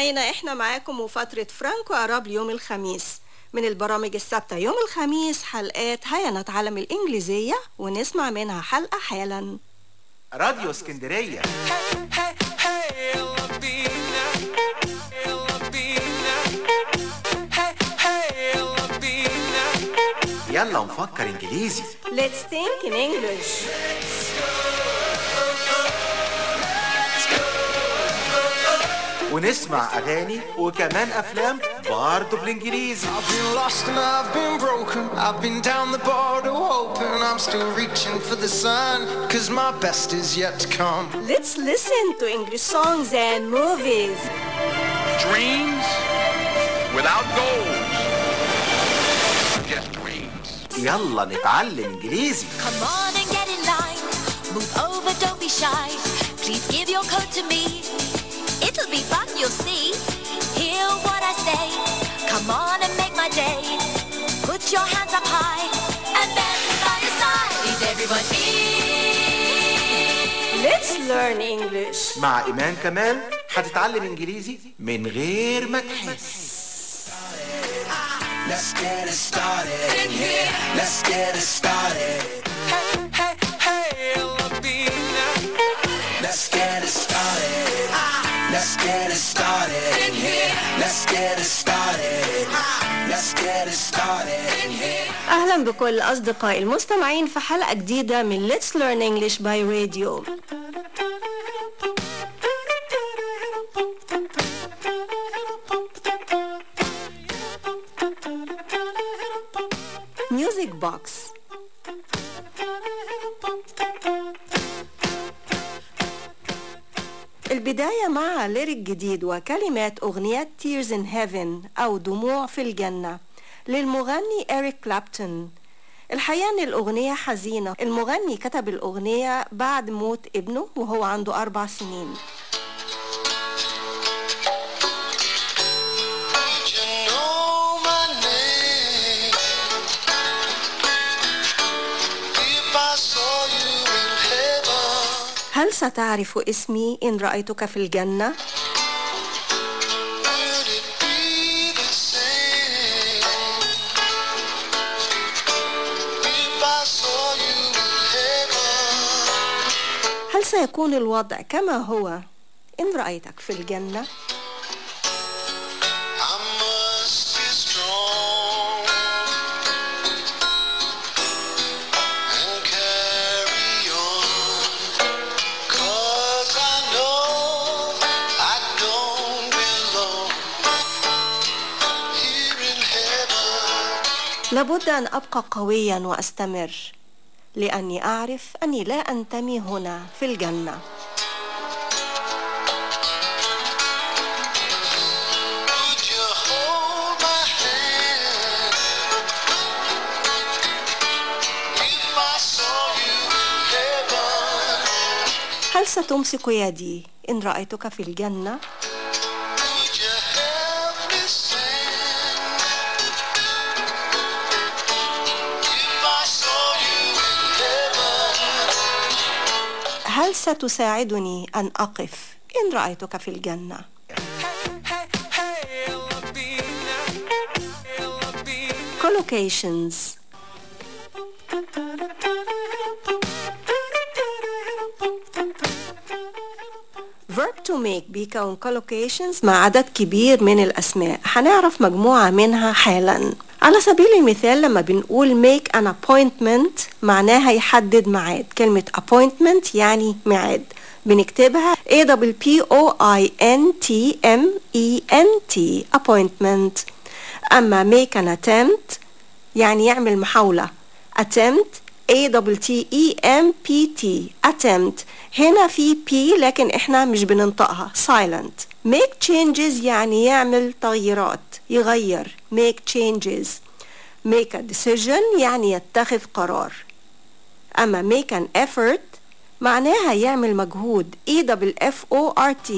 مستمعينا احنا معاكم وفترة فرانكو عرب يوم الخميس من البرامج الثابتة يوم الخميس حلقات هيا نتعلم الإنجليزية ونسمع منها حلقة حالا راديو اسكندرية يلا نفكر انجليزي Let's think in English ونسمع اغاني وكمان افلام برضه بالانجليزي I've been lost and I've been broken. I've been down the border hoping I'm still reaching for the sun. Cause my best is yet to come. Let's listen to English songs and movies Dreams without goals. Just dreams. يلا نتعلم انجليزي Come on and get in line. Move over, don't be shy. Please give your coat to me. It'll be fun, you'll see. Hear what I say. Come on and make my day. Put your hands up high and then by your side. Is everyone in? Let's learn English مع ايمان كمال هتتعلم انجليزي من غير ما تحس Let's get it started in here. Let's get it started. Hey, hey, hey, Labina. Let's get it started. Let's get it started in here. Let's get it started. Let's get it started in here. أهلا بكل أصدقائي المستمعين في حلقة جديدة من Let's Learn English by Radio Music Box البداية مع ليريك جديد وكلمات أغنية Tears in Heaven أو دموع في الجنة للمغني إريك كلابتون الحقيقة إن الأغنية حزينة المغني كتب الأغنية بعد موت ابنه وهو عنده أربع سنين You know my name. If I saw you in heaven, هل ستعرف اسمي إن رأيتك في الجنة؟ would it be the same? If I saw you in heaven, هل سيكون الوضع كما هو إن رأيتك في الجنة؟ I must be strong and carry on. 'Cause I know I don't belong here in heaven. لابد أن أبقى قويا وأستمر لأني أعرف أني لا أنتمي هنا في الجنة Would you hold my hand if I saw you in heaven? هل ستمسك يدي إن رأيتك في الجنة؟ Would you help me sing if I saw you in heaven? هل ستساعدني أن أقف إن رأيتك في الجنة؟ Collocations Verb to make بيكون collocations مع عدد كبير من الأسماء هنعرف مجموعة منها حالا على سبيل المثال لما بنقول make an appointment معناها يحدد ميعاد كلمة appointment يعني ميعاد بنكتبها A W P O I N T M E N T appointment أما make an attempt يعني يعمل محاولة attempt A W T E M P T attempt هنا في P لكن احنا مش بننطقها silent make changes يعني يعمل تغييرات يغير make changes make a decision يعني يتخذ قرار أما make an effort معناها يعمل مجهود E W F O R T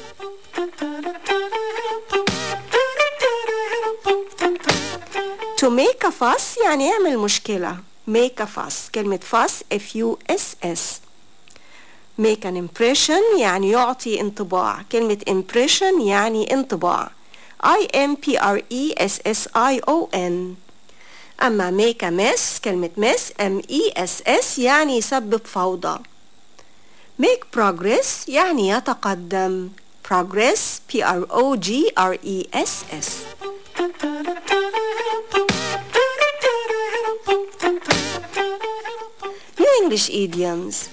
To make a fuss يعني يعمل مشكلة make a fuss كلمة fuss F U S S make an impression يعني يعطي انطباع كلمة impression يعني انطباع I M P R E S S I O N أما make a mess كلمة mess M E S S يعني يسبب فوضى make progress يعني يتقدم progress P R O G R E S S New English idioms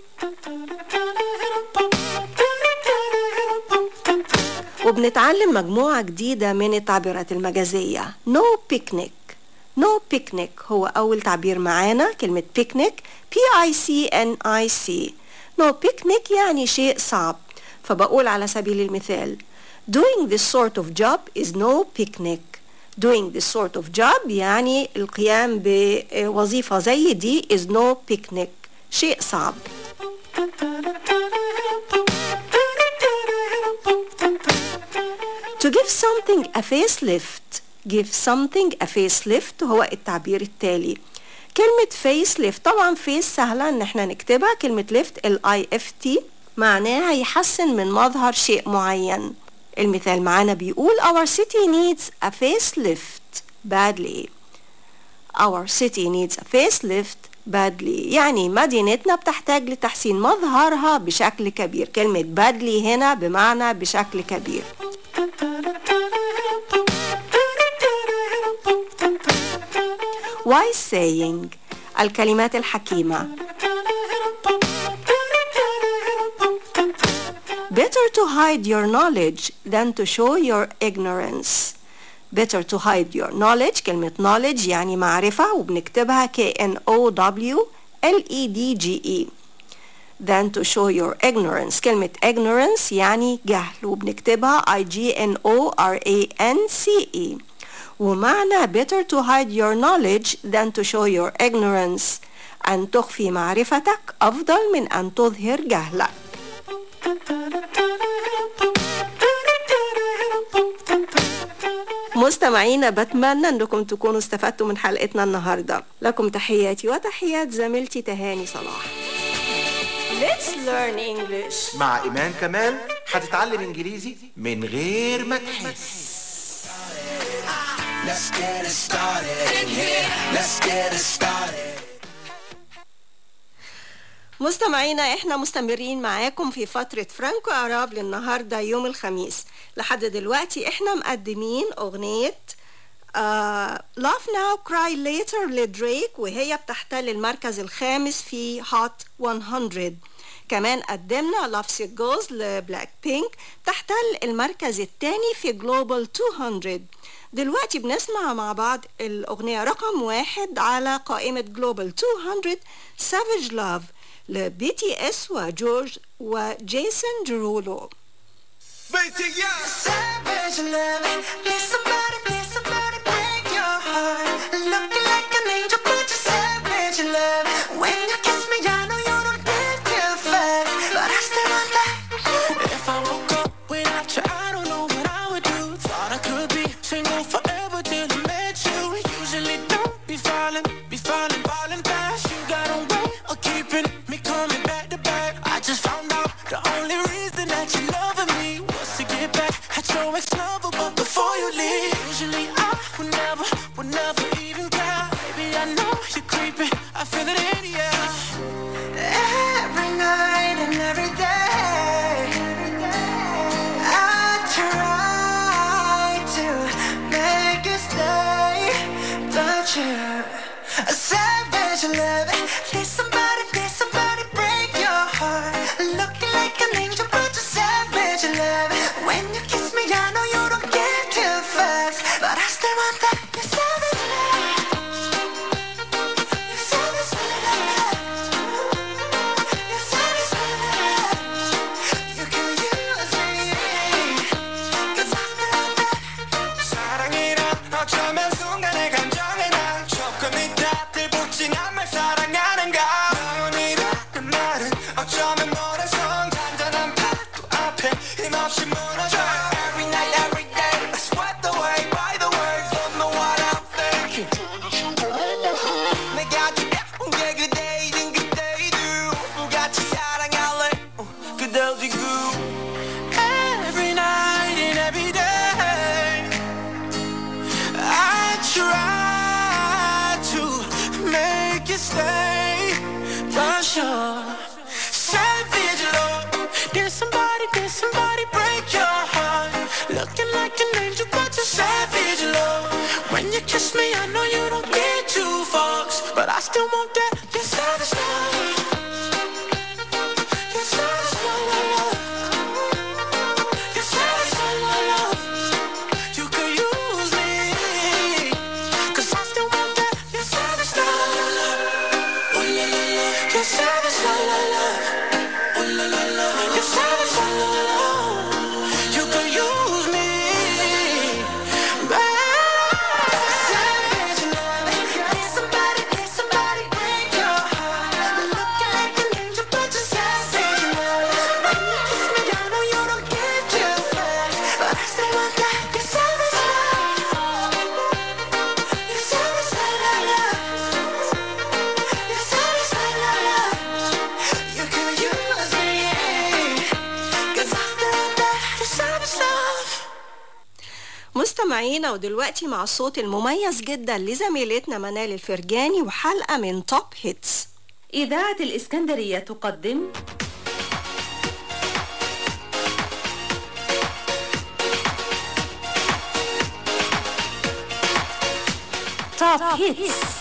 وبنتعلم مجموعة جديدة من التعبيرات المجازية no picnic no picnic هو أول تعبير معانا كلمة picnic P I C N I C no picnic يعني شيء صعب فبقول على سبيل المثال doing this sort of job is no picnic doing this sort of job يعني القيام بوظيفة زي دي is no picnic شيء صعب To give something a facelift give something a facelift هو التعبير التالي كلمة facelift طبعا face سهلة ان احنا نكتبها كلمة lift ال I F T معناها يحسن من مظهر شيء معين المثال معانا بيقول our city needs a facelift badly our city needs a facelift badly يعني مدينتنا بتحتاج لتحسين مظهرها بشكل كبير كلمة badly هنا بمعنى بشكل كبير wise saying الكلمات الحكيمة Better to hide your knowledge than to show your ignorance Better to hide your knowledge كلمة knowledge يعني معرفة وبنكتبها K-N-O-W L-E-D-G-E than to show your ignorance كلمة ignorance يعني جهل وبنكتبها I-G-N-O-R-A-N-C-E ومعنى better to hide your knowledge than to show your ignorance أن تخفي معرفتك أفضل من أن تظهر جهلك مستمعينا بتمنى انكم تكونوا استفدتوا من حلقتنا النهارده لكم تحياتي وتحيات زميلتي تهاني صلاح Let's learn English مع إيمان كمال هتتعلم إنجليزي من غير ما تحس Let's get it started. In here. Let's get it started. مستمعينا احنا مستمرين معاكم في فترة فرانكو أراب للنهاردة يوم الخميس لحد دلوقتي احنا مقدمين أغنية uh, Laugh Now Cry Later لدريك وهي بتحتل المركز الخامس في هوت 100 كمان قدمنا Love Sick Girls لبلاك بينك تحتل المركز الثاني في جلوبال 200 دلوقتي بنسمع مع بعض الأغنية رقم واحد على قائمة جلوبال 200 Savage Love لبي تي اس وجورج وجيسون جرولو Savage love. Please somebody, please somebody break your heart. Looking like an angel, but you're savage love. When you kiss me, I know you don't give two fucks, but I still want that. If I woke up without you, I don't know what I would do. Thought I could be single forever till I met you. Usually don't be falling, be falling, falling fast. You got a way of keeping me coming back to back. I just found out the only reason that you loving me was to get back at your ex-lover, but before you leave, usually I would never, would never even care. Baby, I know you're creeping, I feel it in the air. Every night and every day, I try to make you stay, but you're a savage love. Please somebody, please somebody break your heart. Looking like an angel, but you're savage love. When you kiss me, I know you don't give two fucks, but I still want that. You're savage love. You're savage love. You're savage love. You can use me, 'cause I still want that. 사랑이란 어쩌면 순간의 감정이 난 조금 있다 들붙진 않말 사랑해 like an angel, but you're savage love. When you kiss me, I know you don't get two fucks, but I still want that. Your savage love. Your savage love. Your savage love. You could use me, 'cause I still want that. Your savage love. Ooh la la la. Your savage love. Ooh la la la. Your savage love. You could use me, Savage love. Need somebody, need somebody break your heart. Looking like an angel, but you're savage love. When you kiss me, I know you don't get too fast, but I still want that. Your savage love. Your savage love. Your savage love. You can use me, 'cause I still want that. Your savage love. مستمعينا ودلوقتي مع الصوت المميز جدا لزميلتنا منال الفرجاني وحلقة من توب هيتس إذاعة الإسكندرية تقدم توب هيتس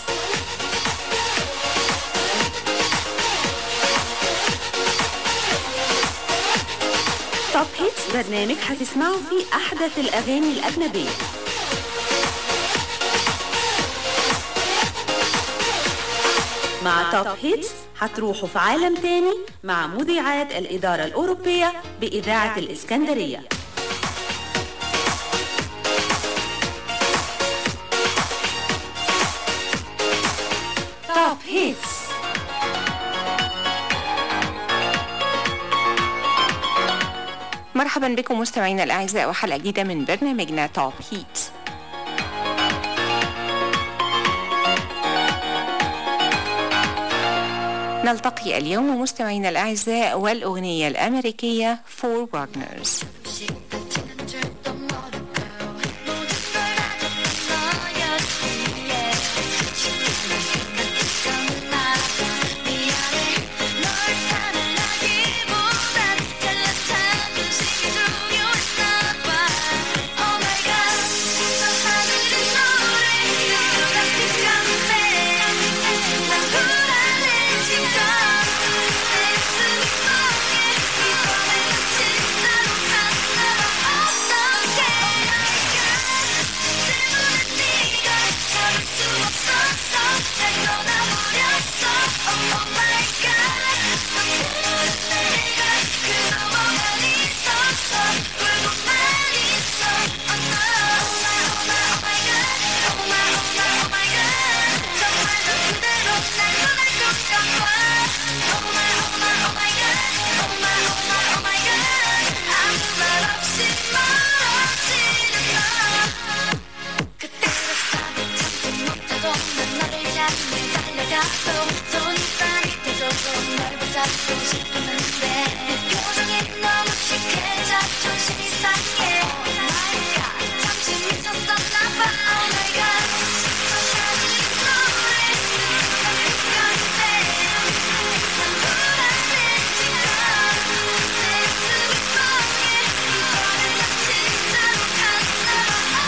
توب هيتس برنامج هتسمعوا فيه أحدث الأغاني الأجنبية مع توب هيتس هتروحوا في عالم تاني مع مذيعات الإدارة الأوروبية بإذاعة الإسكندرية توب هيتس مرحبا بكم مستمعينا الأعزاء وحلقة جديدة من برنامجنا توب هيتس نلتقي اليوم مستمعينا الأعزاء والأغنية الأمريكية فور واجنرز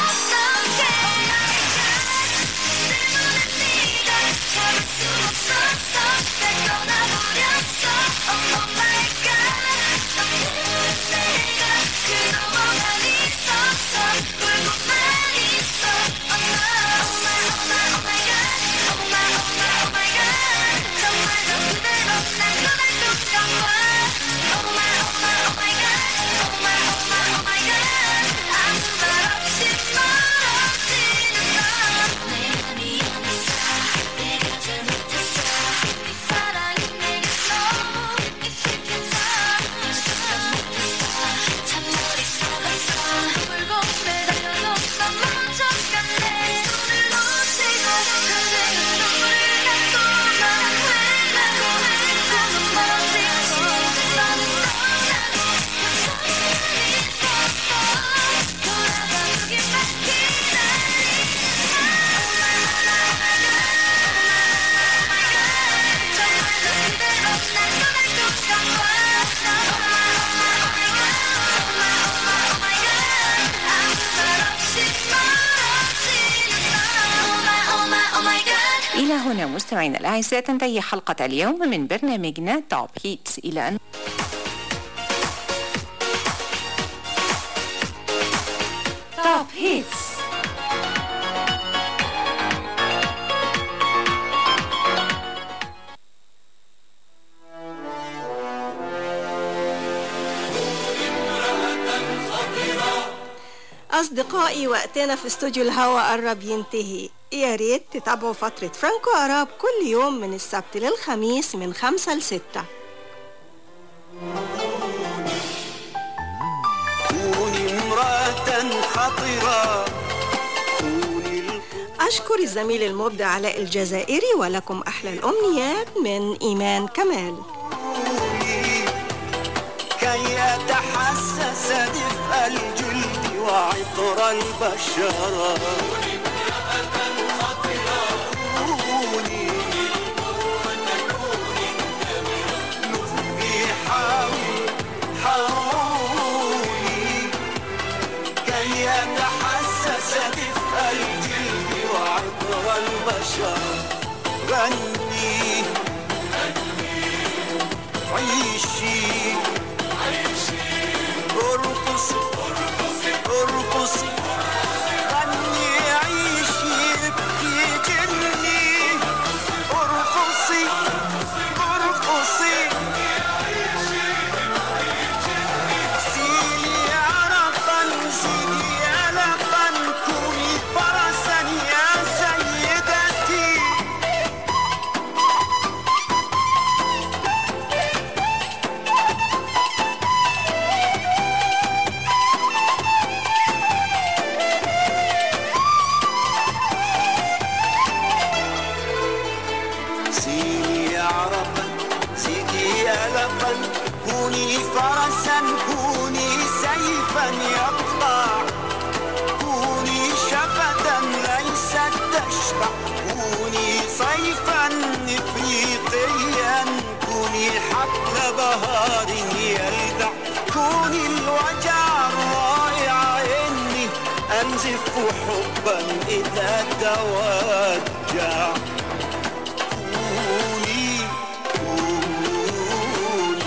Oh إلى هنا مستمعينا الأعزاء تنتهي حلقة اليوم من برنامجنا توب هيتس إلى أن توب هيتس أصدقائي وقتنا في استوديو الهوا قرب ينتهي يا ريت تتابعوا فترة فرانكو أراب كل يوم من السبت للخميس من خمسة لستة كوني امرأة خطرة كوني أشكر الزميل المبدع علاء الجزائري ولكم أحلى الأمنيات من إيمان كمال القولي كي أتحسس دفء الجلد وعطر البشرة كوني لفي حاولي حاولي كي أتحسس دفء الجلد وعطر البشرة غني عيشي ارقصي ارقصي غني عيشي ابكي جني ارقصي ارقصي سيلي عرقا زيدي ألقا كوني فرسا يا سيدتي سيدي عرقا سيدي ألقا كوني فرسا كوني سيفا يقطع كوني شفة ليست تشبع كوني صيفا إفريقيا كوني حقل بهار يلدع كوني الوجع الرائع إني أنزف حبا إذا توجع كوني كوني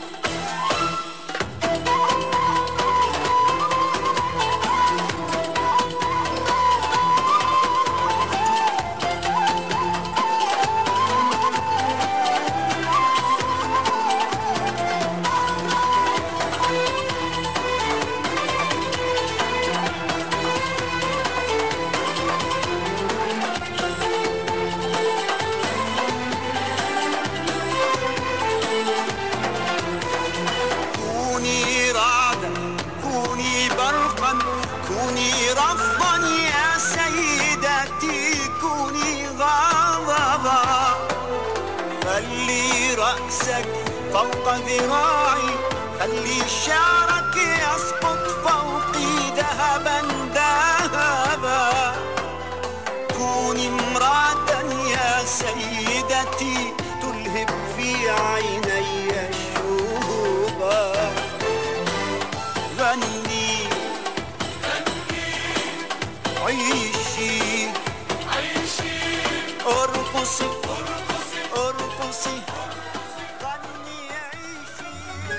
كوني رعدا كوني برقا كوني رفضا يا سيدتي كوني غضبا خلي رأسك فوق ذراعي خلي شعرك يسقط فوقي ذهبا ذهبا كوني امرأة يا سيدتي تلهب في عيني الشوبا غني عيشي ارقصي ارقصي غني عيشي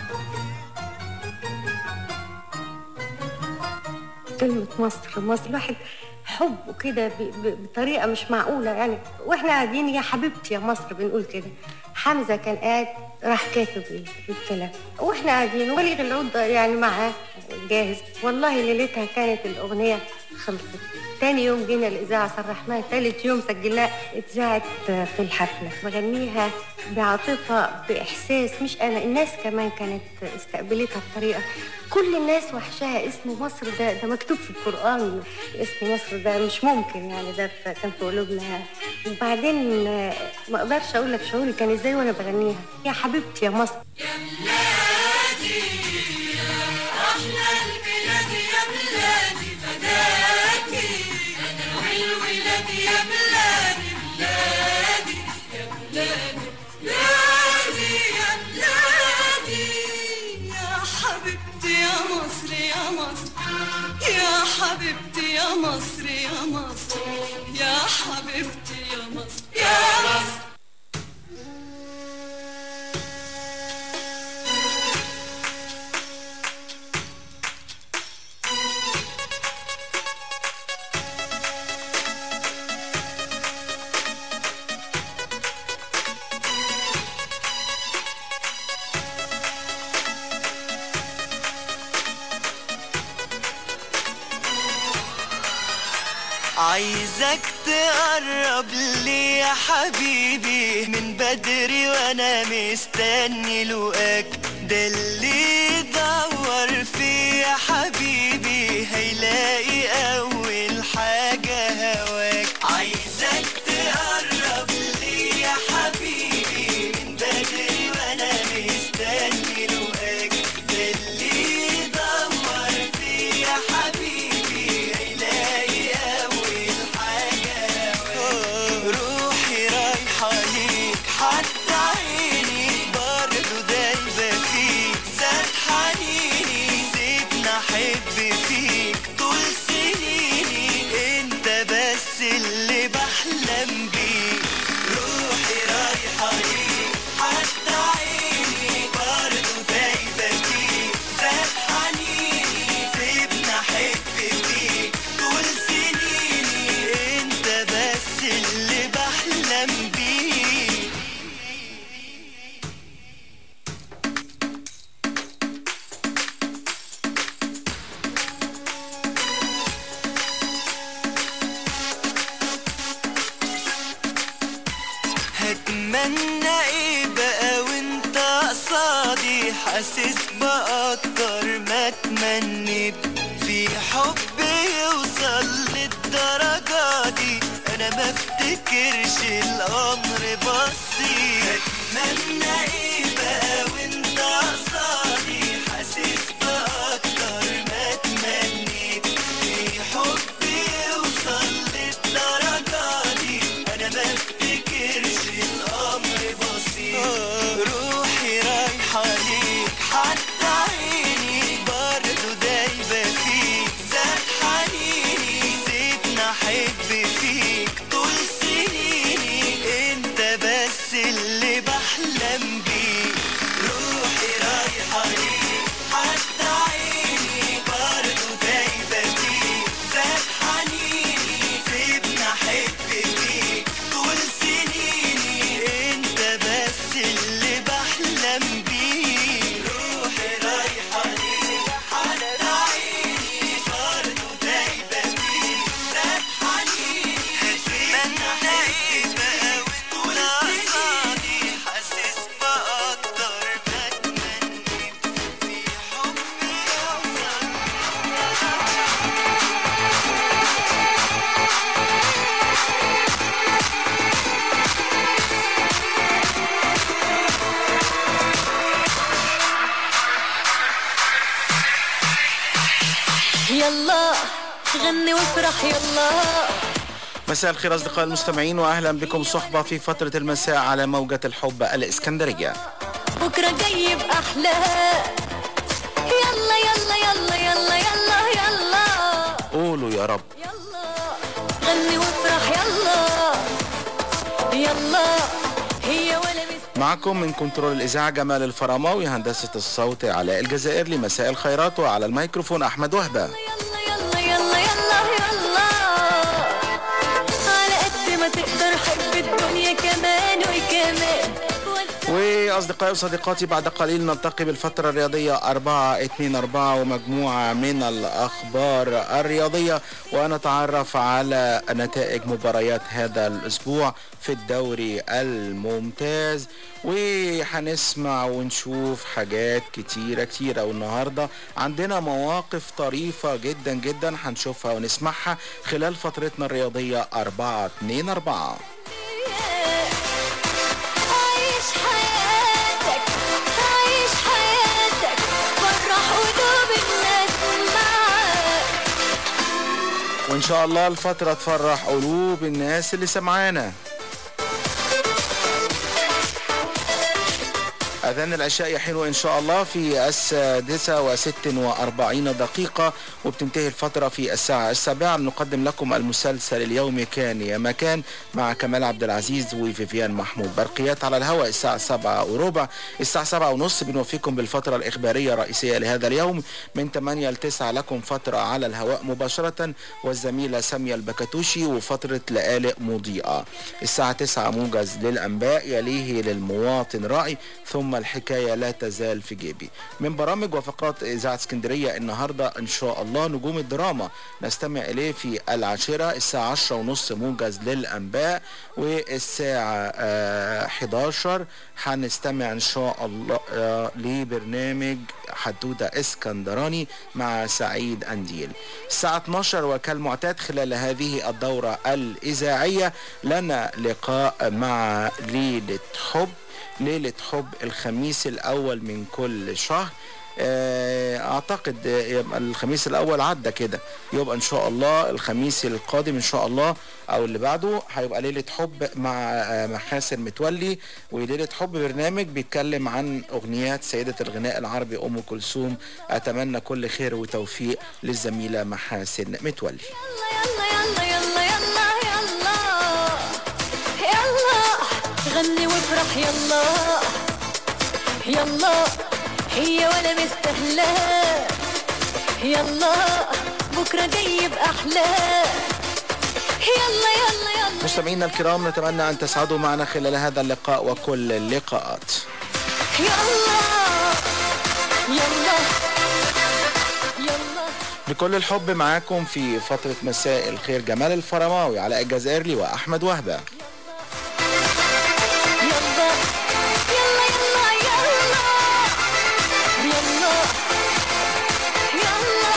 كلمة مصر مصر الواحد حبه كده ب- ب- بطريقة مش معقولة يعني واحنا قاعدين يا حبيبتي يا مصر بنقول كده حمزة كان قاعد راح كاتب ال- الكلام واحنا قاعدين وليغ العود يعني معاه جاهز والله ليلتها كانت الأغنية خلصت تاني يوم جينا الإذاعة صرحناها تالت يوم سجلناها اتذاعت في الحفلة بغنيها بعاطفة بإحساس مش أنا الناس كمان كانت استقبلتها بطريقة كل الناس وحشاها اسم مصر ده ده مكتوب في القرآن اسم مصر ده مش ممكن يعني ده في- كان في قلوبنا وبعدين آه، ما اقدرش اقول لك شعوري كان ازاي وانا بغنيها يا حبيبتي يا مصر يا حبيبتي يا مصر يا مصر يا حبيبتي يا مصر يا مصر يا حبيبتي يا مصر يا عايزك تقرب لي يا حبيبي من بدري وانا مستني لقاك ده اللي يدور فيه يا حبيبي هيلاقي اول حاجة هواك عايزك تقرب لي يا حبيبي من بدري وانا مستني لقاك ده اللي يدور فيه يا حبيبي هيلاقي اول حاجة هواك روحي رايحة ليك حتى عيني برضه دايبة فيك زاد حنيني سيبنا احب فيك طول سنيني انت بس اللي بحلم بيه روحي رايحة ليك حتى عيني برضه دايبة فيك زاد حنيني سيبنا احب فيك طول سنيني انت بس اللي بحلم بيه هتمنى ايه بقى وانت قصادي حاسس باكتر ما تمنيت في حب يوصل للدرجة دي انا ما افتكرش الامر بسيط هتمنى ايه بقى وانت قصادي حاسس باكتر ما تمنيت في حب يوصل للدرجة دي انا ما افتكرش الامر بسيط روحي رايحة ليك حتى عيني برضه دايبة فيك زاد حنيني سيبنا احب فيك طول سنيني انت بس اللي بحلم بيه روحي رايحة ليك حتى عيني برضه دايبة فيك زاد حنيني سيبنا احب فيك طول سنيني انت بس اللي بحلم بيه روحي رايحة ليك حتى عيني برضه دايبة فيك زاد حنيني سيبنا احب بقى وطول سنيني حاسس بأكتر ما تمنيت في حب يوصل يلا غني وافرح يلا مساء الخير أصدقائي المستمعين وأهلا بكم صحبة في فترة المساء على موجة الحب الإسكندرية بكرة جاي بأحلاه يلا يلا يلا يلا يلا يلا قولوا يا رب غني وافرح يلا يلا هي ولا مس معكم من كنترول الإذاعة جمال الفرماوي هندسة الصوت علاء الجزائر لمساء الخيرات وعلى الميكروفون أحمد وهبة يلا يلا يلا يلا على قد ما تقدر حب الدنيا كمان وكمان وأصدقائي وصديقاتي بعد قليل نلتقي بالفترة الرياضية 4 2 4 ومجموعة من الأخبار الرياضية ونتعرف على نتائج مباريات هذا الأسبوع في الدوري الممتاز وهنسمع ونشوف حاجات كتيرة كتيرة والنهاردة عندنا مواقف طريفة جدا جدا هنشوفها ونسمعها خلال فترتنا الرياضية 4 2 4 عيش حياتك عيش حياتك فرح قلوب الناس معاك وإن شاء الله الفترة تفرح قلوب الناس اللي سمعانا أذان العشاء يحين إن شاء الله في السادسة وست وأربعين دقيقة وبتنتهي الفترة في الساعة السابعة نقدم لكم المسلسل اليومي كان يا مكان مع كمال عبد العزيز وفيفيان محمود برقيات على الهواء الساعة سبعة وربع الساعة سبعة ونص بنوفيكم بالفترة الإخبارية الرئيسية لهذا اليوم من 8 ل 9 لكم فترة على الهواء مباشرة والزميلة سامية البكتوشي وفترة لآلئ مضيئة الساعة 9 موجز للأنباء يليه للمواطن رأي ثم ثم الحكاية لا تزال في جيبي من برامج وفقرات إذاعة اسكندرية النهاردة إن شاء الله نجوم الدراما نستمع إليه في العاشرة الساعة عشرة ونص موجز للأنباء والساعة آه 11 هنستمع إن شاء الله آه لبرنامج حدودة اسكندراني مع سعيد أنديل الساعة 12 وكالمعتاد خلال هذه الدورة الإذاعية لنا لقاء مع ليلة حب ليلة حب الخميس الأول من كل شهر آه، اعتقد يبقى الخميس الاول عدى كده يبقى ان شاء الله الخميس القادم ان شاء الله او اللي بعده هيبقى ليله حب مع آه، محاسن متولي وليله حب برنامج بيتكلم عن اغنيات سيده الغناء العربي ام كلثوم اتمنى كل خير وتوفيق للزميله محاسن متولي يلا يلا يلا يلا يلا غني وافرح يلا يلا هي ولا مستهلة يلا بكرة جاي بأحلى يلا يلا يلا مستمعينا الكرام نتمنى ان تسعدوا معنا خلال هذا اللقاء وكل اللقاءات يلا يلا يلا بكل الحب معاكم في فترة مساء الخير جمال الفرماوي علاء الجزائري وأحمد وهبة يلا يلا يلا يلا يلا يلا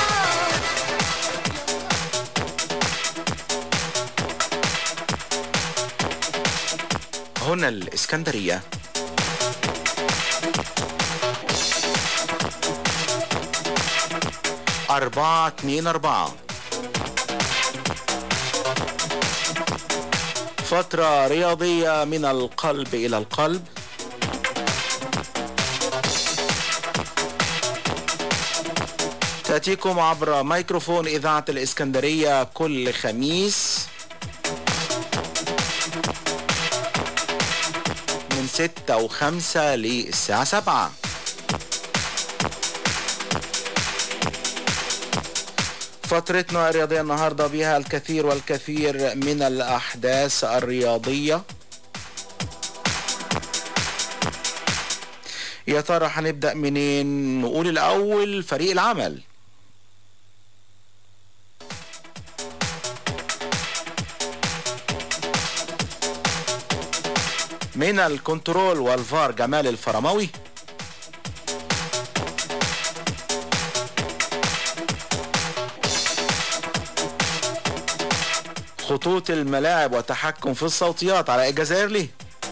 هنا الإسكندرية أربعة اتنين أربعة فترة رياضية من القلب إلى القلب تأتيكم عبر ميكروفون إذاعة الإسكندرية كل خميس من ستة وخمسة للساعة سبعة فترتنا الرياضية النهاردة بها الكثير والكثير من الأحداث الرياضية يا ترى هنبدأ منين نقول الأول فريق العمل من الكنترول والفار جمال الفرماوي خطوط الملاعب وتحكم في الصوتيات على الجزائرلي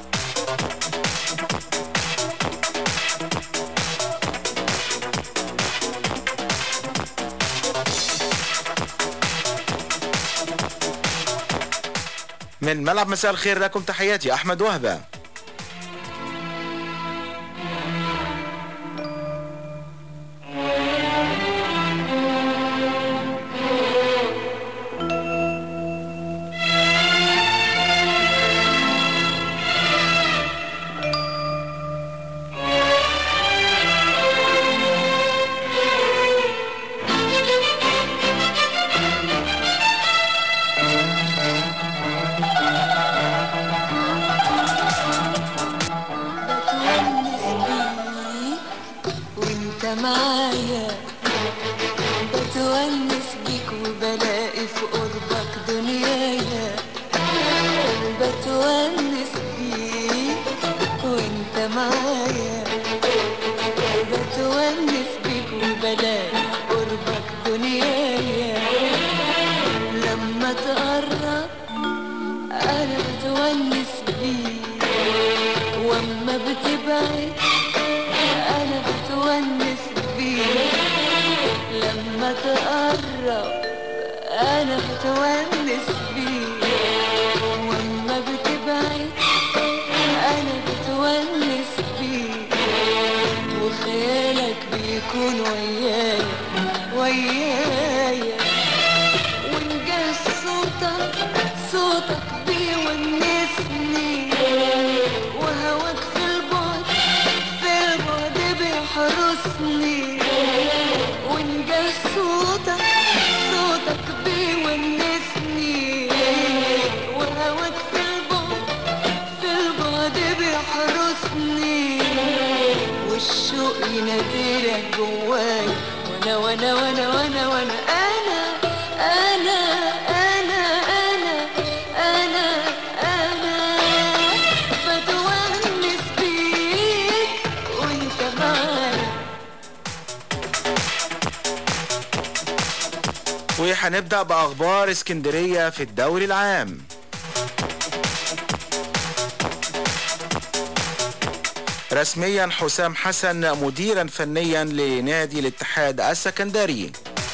من ملعب مساء الخير لكم تحياتي احمد وهبه بتونس بيك وانت معايا بتونس بيك وبلاقي في قربك دنيايا بتونس بيك وانت معايا بتونس بيك وبلاقي في قربك دنيايا لما تقرب انا بتونس بيك واما بتبعد انا بتونس بيك لما تقرب انا بتونس بيك واما بتبعد انا بتونس بيك وخيالك بيكون ويايا ويايا ونجاه صوتك صوتك بيونسني وهواك في البعد في البعد بيحرسني ونجاه صوتك صوتك بيونسني وهواك في البعد في البعد بيحرسني والشوق يناديلك جواي وانا وانا وانا وانا وانا انا انا انا انا انا انا بتونس بيك وانت معايا وهنبدأ بأخبار اسكندرية في الدوري العام رسميا حسام حسن مديرا فنيا لنادي الاتحاد السكندري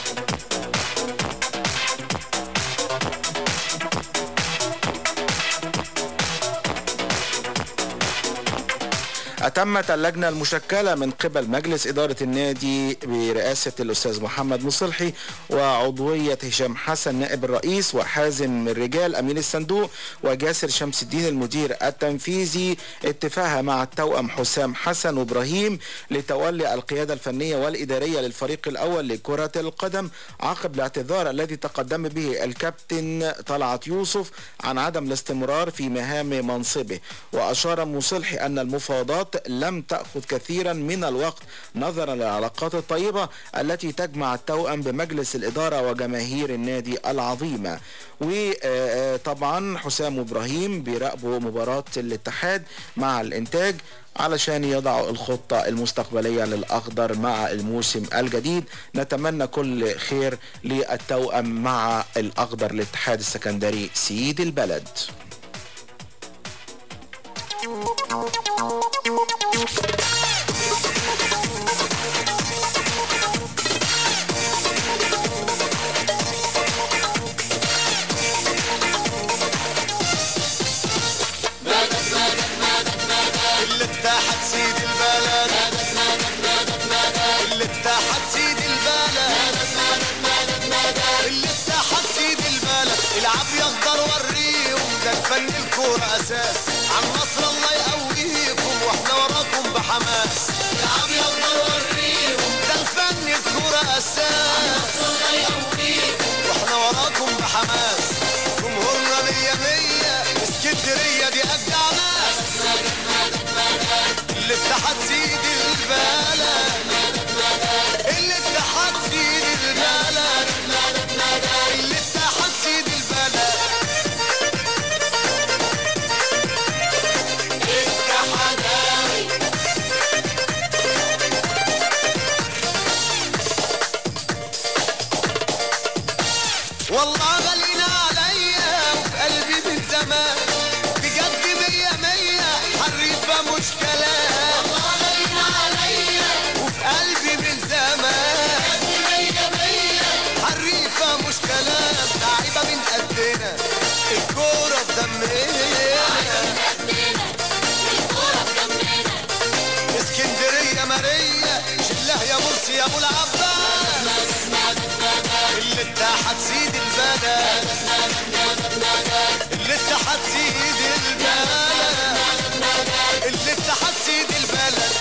أتمت اللجنة المشكلة من قبل مجلس إدارة النادي برئاسة الأستاذ محمد مصلحي وعضوية هشام حسن نائب الرئيس وحازم الرجال أمين الصندوق وجاسر شمس الدين المدير التنفيذي اتفاقها مع التوأم حسام حسن وإبراهيم لتولي القيادة الفنية والإدارية للفريق الأول لكرة القدم عقب الاعتذار الذي تقدم به الكابتن طلعت يوسف عن عدم الاستمرار في مهام منصبه وأشار مصلحي أن المفاوضات لم تأخذ كثيرا من الوقت نظرا للعلاقات الطيبة التي تجمع التوأم بمجلس الإدارة وجماهير النادي العظيمة وطبعا حسام إبراهيم بيراقبوا مباراة الاتحاد مع الإنتاج علشان يضعوا الخطة المستقبلية للأخضر مع الموسم الجديد نتمنى كل خير للتوأم مع الأخضر الاتحاد السكندري سيد البلد اللي اتحد سيد البلد اللي اتحد سيد البلد اللي اتحد سيد البلد العب يا اخضر وريهم ده الفن الكورة اساس عن مصر الله يقويكم واحنا وراكم بحماس العب يا اخضر وريهم ده الفن الكورة اساس الله يقويكم واحنا وراكم بحماس جمهورنا مية مية اسكندرية دي ابدع ناس اللي اتحد سيد البلد اللي اتحد سيد البلد اللي اتحد سيد البلد اتحداوي والله غالينا عليا وفي قلبي من زمان بجد مية مية حريفة مش كلام والله غالينا عليا وفي قلبي من زمان بجد مية مية حريفة مش كلام لعيبة من قدنا الكورة في دمنا اسكندرية مارية شله يا مرسي يا ابو العباس اللي اتحد سيد البلد اللي اتحد سيد البلد اللي اتحد سيد البلد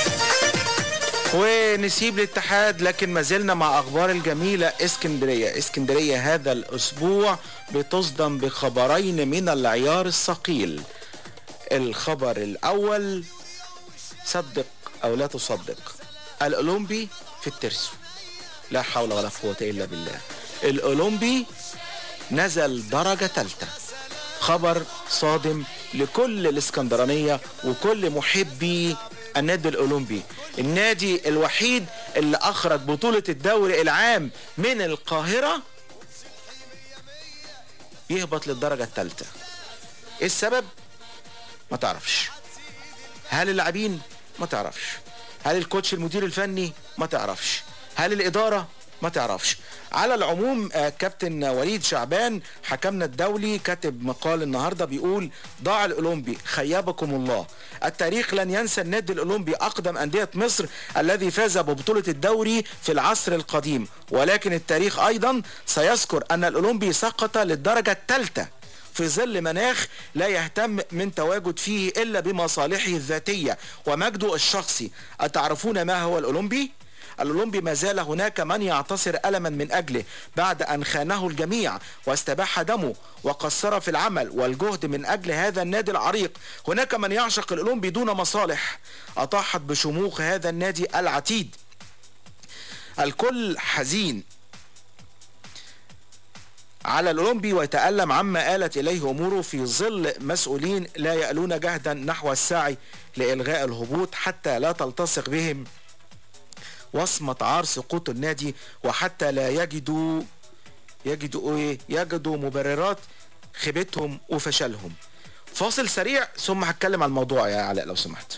ونسيب الاتحاد لكن ما زلنا مع اخبار الجميله اسكندريه اسكندريه هذا الاسبوع بتصدم بخبرين من العيار الثقيل الخبر الاول صدق او لا تصدق الاولمبي في الترسو لا حول ولا قوه الا بالله الاولمبي نزل درجه ثالثه خبر صادم لكل الاسكندرانيه وكل محبي النادي الاولمبي النادي الوحيد اللي اخرج بطوله الدوري العام من القاهره يهبط للدرجه الثالثه ايه السبب ما تعرفش هل اللاعبين ما تعرفش هل الكوتش المدير الفني ما تعرفش هل الاداره ما تعرفش على العموم آه، كابتن وليد شعبان حكمنا الدولي كاتب مقال النهارده بيقول ضاع الاولمبي خيبكم الله التاريخ لن ينسى النادي الاولمبي اقدم انديه مصر الذي فاز ببطوله الدوري في العصر القديم ولكن التاريخ ايضا سيذكر ان الاولمبي سقط للدرجه الثالثه في ظل مناخ لا يهتم من تواجد فيه الا بمصالحه الذاتيه ومجده الشخصي اتعرفون ما هو الاولمبي الأولمبي ما زال هناك من يعتصر ألما من أجله بعد أن خانه الجميع واستباح دمه وقصر في العمل والجهد من أجل هذا النادي العريق هناك من يعشق الأولمبي دون مصالح أطاحت بشموخ هذا النادي العتيد الكل حزين على الأولمبي ويتألم عما آلت إليه أموره في ظل مسؤولين لا يألون جهدا نحو السعي لإلغاء الهبوط حتى لا تلتصق بهم وصمة عار سقوط النادي وحتى لا يجدوا يجدوا ايه يجدوا مبررات خيبتهم وفشلهم فاصل سريع ثم هتكلم عن الموضوع يا علاء لو سمحت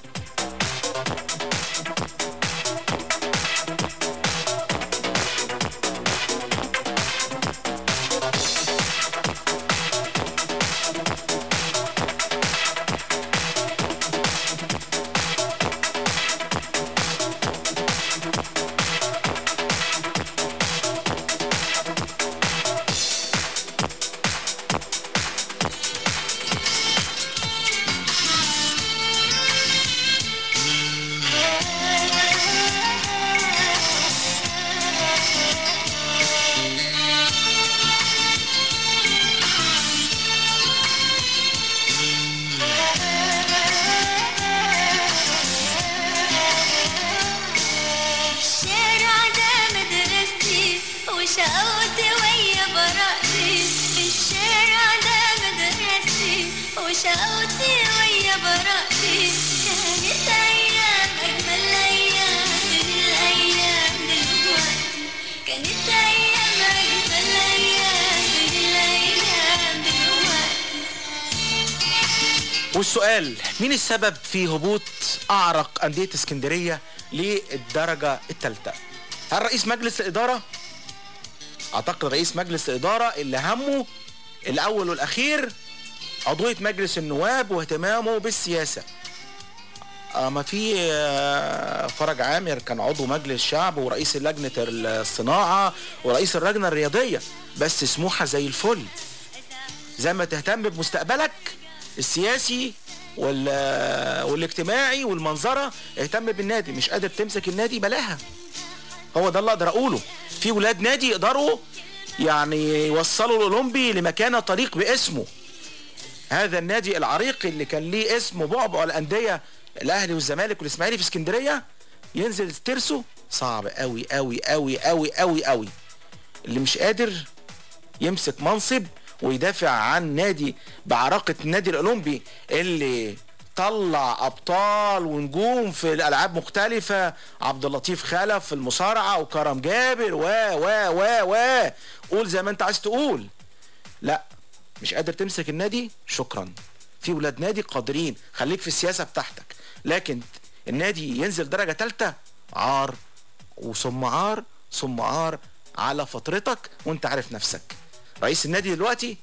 الشارع ده مدرستي وشقوتي ويا براءتي الشارع ده مدرستي وشقوتي ويا براءتي كانت أيام أجمل أيام من الأيام دلوقتي كانت أيام أجمل أيام من الأيام دلوقتي والسؤال مين السبب في هبوط أعرق أندية اسكندرية للدرجة الثالثة هل رئيس مجلس الإدارة أعتقد رئيس مجلس الإدارة اللي همه الأول والأخير عضوية مجلس النواب واهتمامه بالسياسة آه، ما في آه، فرج عامر كان عضو مجلس الشعب ورئيس لجنة الصناعة ورئيس اللجنة الرياضية بس سموحة زي الفل زي ما تهتم بمستقبلك السياسي وال والاجتماعي والمنظره اهتم بالنادي مش قادر تمسك النادي بلاها هو ده اللي اقدر اقوله في ولاد نادي يقدروا يعني يوصلوا الاولمبي لمكانه طريق باسمه هذا النادي العريق اللي كان ليه اسم بعبع الانديه الاهلي والزمالك والاسماعيلي في اسكندريه ينزل ترسه صعب قوي قوي قوي قوي قوي قوي اللي مش قادر يمسك منصب ويدافع عن نادي بعراقة النادي الأولمبي اللي طلع أبطال ونجوم في الألعاب مختلفة عبد اللطيف خلف في المصارعة وكرم جابر و و و و قول زي ما أنت عايز تقول لا مش قادر تمسك النادي شكرا في ولاد نادي قادرين خليك في السياسة بتاعتك لكن النادي ينزل درجة ثالثة عار وثم عار ثم عار على فترتك وانت عارف نفسك رئيس النادي دلوقتي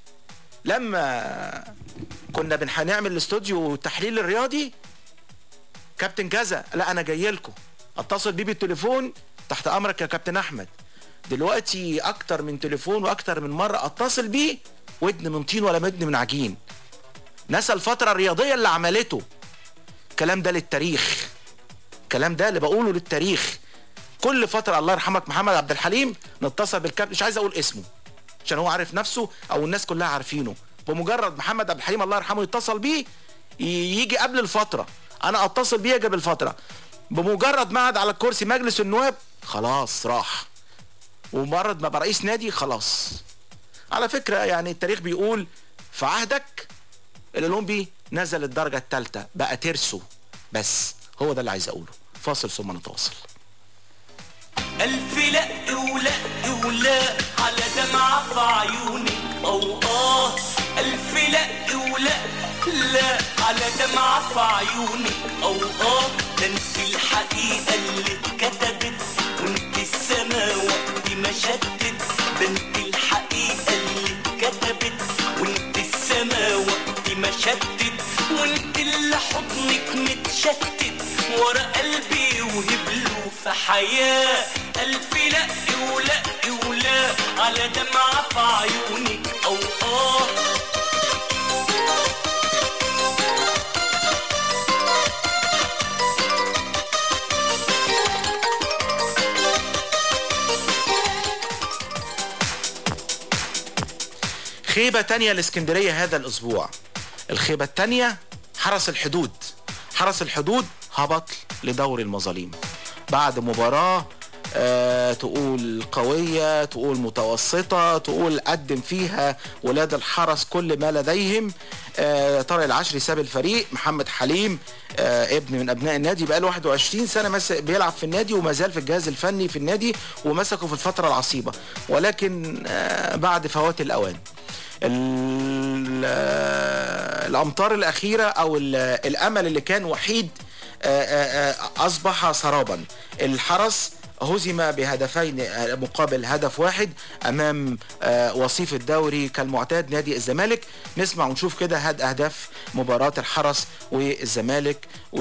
لما كنا بنح- نعمل الاستوديو التحليل الرياضي كابتن كذا لا انا جاي لكم اتصل بيه بالتليفون تحت امرك يا كابتن احمد دلوقتي اكتر من تليفون واكتر من مره اتصل بيه ودن من طين ولا ودن من عجين نسى الفتره الرياضيه اللي عملته الكلام ده للتاريخ الكلام ده اللي بقوله للتاريخ كل فتره الله يرحمك محمد عبد الحليم نتصل بالكابتن مش عايز اقول اسمه عشان هو عارف نفسه او الناس كلها عارفينه بمجرد محمد عبد الحليم الله يرحمه يتصل بيه ي- يجي قبل الفتره انا اتصل بيه قبل الفتره بمجرد ما قعد على الكرسي مجلس النواب خلاص راح ومجرد ما بقى رئيس نادي خلاص على فكره يعني التاريخ بيقول في عهدك الاولمبي نزل الدرجه الثالثه بقى ترسو بس هو ده اللي عايز اقوله فاصل ثم نتواصل ألف لا ولا ولا على دمعة في عيونك أو آه ألف لا ولا لا على دمعة في عيونك أو آه ده انت الحقيقة اللي اتكتبت وانت السما وقت ما شتت ده انت الحقيقة اللي اتكتبت وانت السما وقت ما شتت وانت اللي حضنك متشتت ورا قلبي وهبله في حياة ألف لا ولا ولا على دمعة في عيونك أو آه خيبة تانية لاسكندرية هذا الأسبوع الخيبة التانية حرس الحدود حرس الحدود هبط لدور المظالم بعد مباراة آه تقول قوية تقول متوسطة تقول قدم فيها ولاد الحرس كل ما لديهم آه طارق العشري ساب الفريق محمد حليم آه ابن من ابناء النادي بقاله 21 سنه مس بيلعب في النادي وما زال في الجهاز الفني في النادي ومسكه في الفتره العصيبه ولكن آه بعد فوات الاوان ال- آه، الامطار الاخيره او ال- الامل اللي كان وحيد آه، آه، آه، اصبح سرابا الحرس هزم بهدفين آه، مقابل هدف واحد امام آه، وصيف الدوري كالمعتاد نادي الزمالك نسمع ونشوف كده هاد اهداف مباراه الحرس والزمالك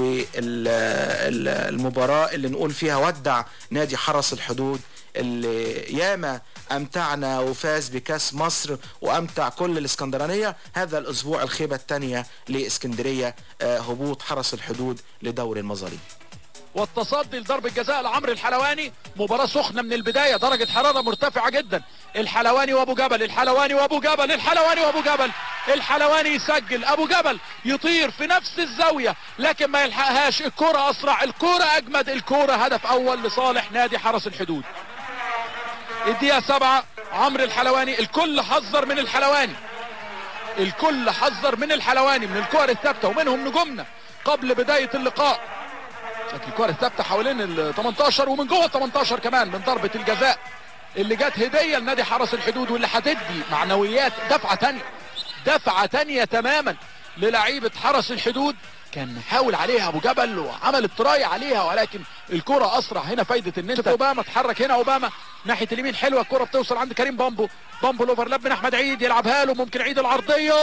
والمباراه اللي نقول فيها ودع نادي حرس الحدود اللي ياما امتعنا وفاز بكاس مصر وامتع كل الاسكندرانيه هذا الاسبوع الخيبه الثانيه لاسكندريه آه، هبوط حرس الحدود لدوري المظالم والتصدي لضرب الجزاء لعمرو الحلواني مباراة سخنة من البداية درجة حرارة مرتفعة جدا الحلواني وابو جبل الحلواني وابو جبل الحلواني وابو جبل الحلواني يسجل ابو جبل يطير في نفس الزاوية لكن ما يلحقهاش الكرة اسرع الكرة اجمد الكرة هدف اول لصالح نادي حرس الحدود الدقيقة سبعة عمرو الحلواني الكل حذر من الحلواني الكل حذر من الحلواني من الكور الثابتة ومنهم نجومنا قبل بداية اللقاء شكل الكرة الثابتة حوالين ال 18 ومن جوه ال 18 كمان من ضربة الجزاء اللي جت هدية لنادي حرس الحدود واللي هتدي معنويات دفعة تانية دفعة تانية تماما للعيبة حرس الحدود كان حاول عليها ابو جبل وعمل التراي عليها ولكن الكرة اسرع هنا فايدة ان انت اوباما اتحرك هنا اوباما ناحية اليمين حلوة الكرة بتوصل عند كريم بامبو بامبو الاوفرلاب من احمد عيد يلعبها له ممكن عيد العرضية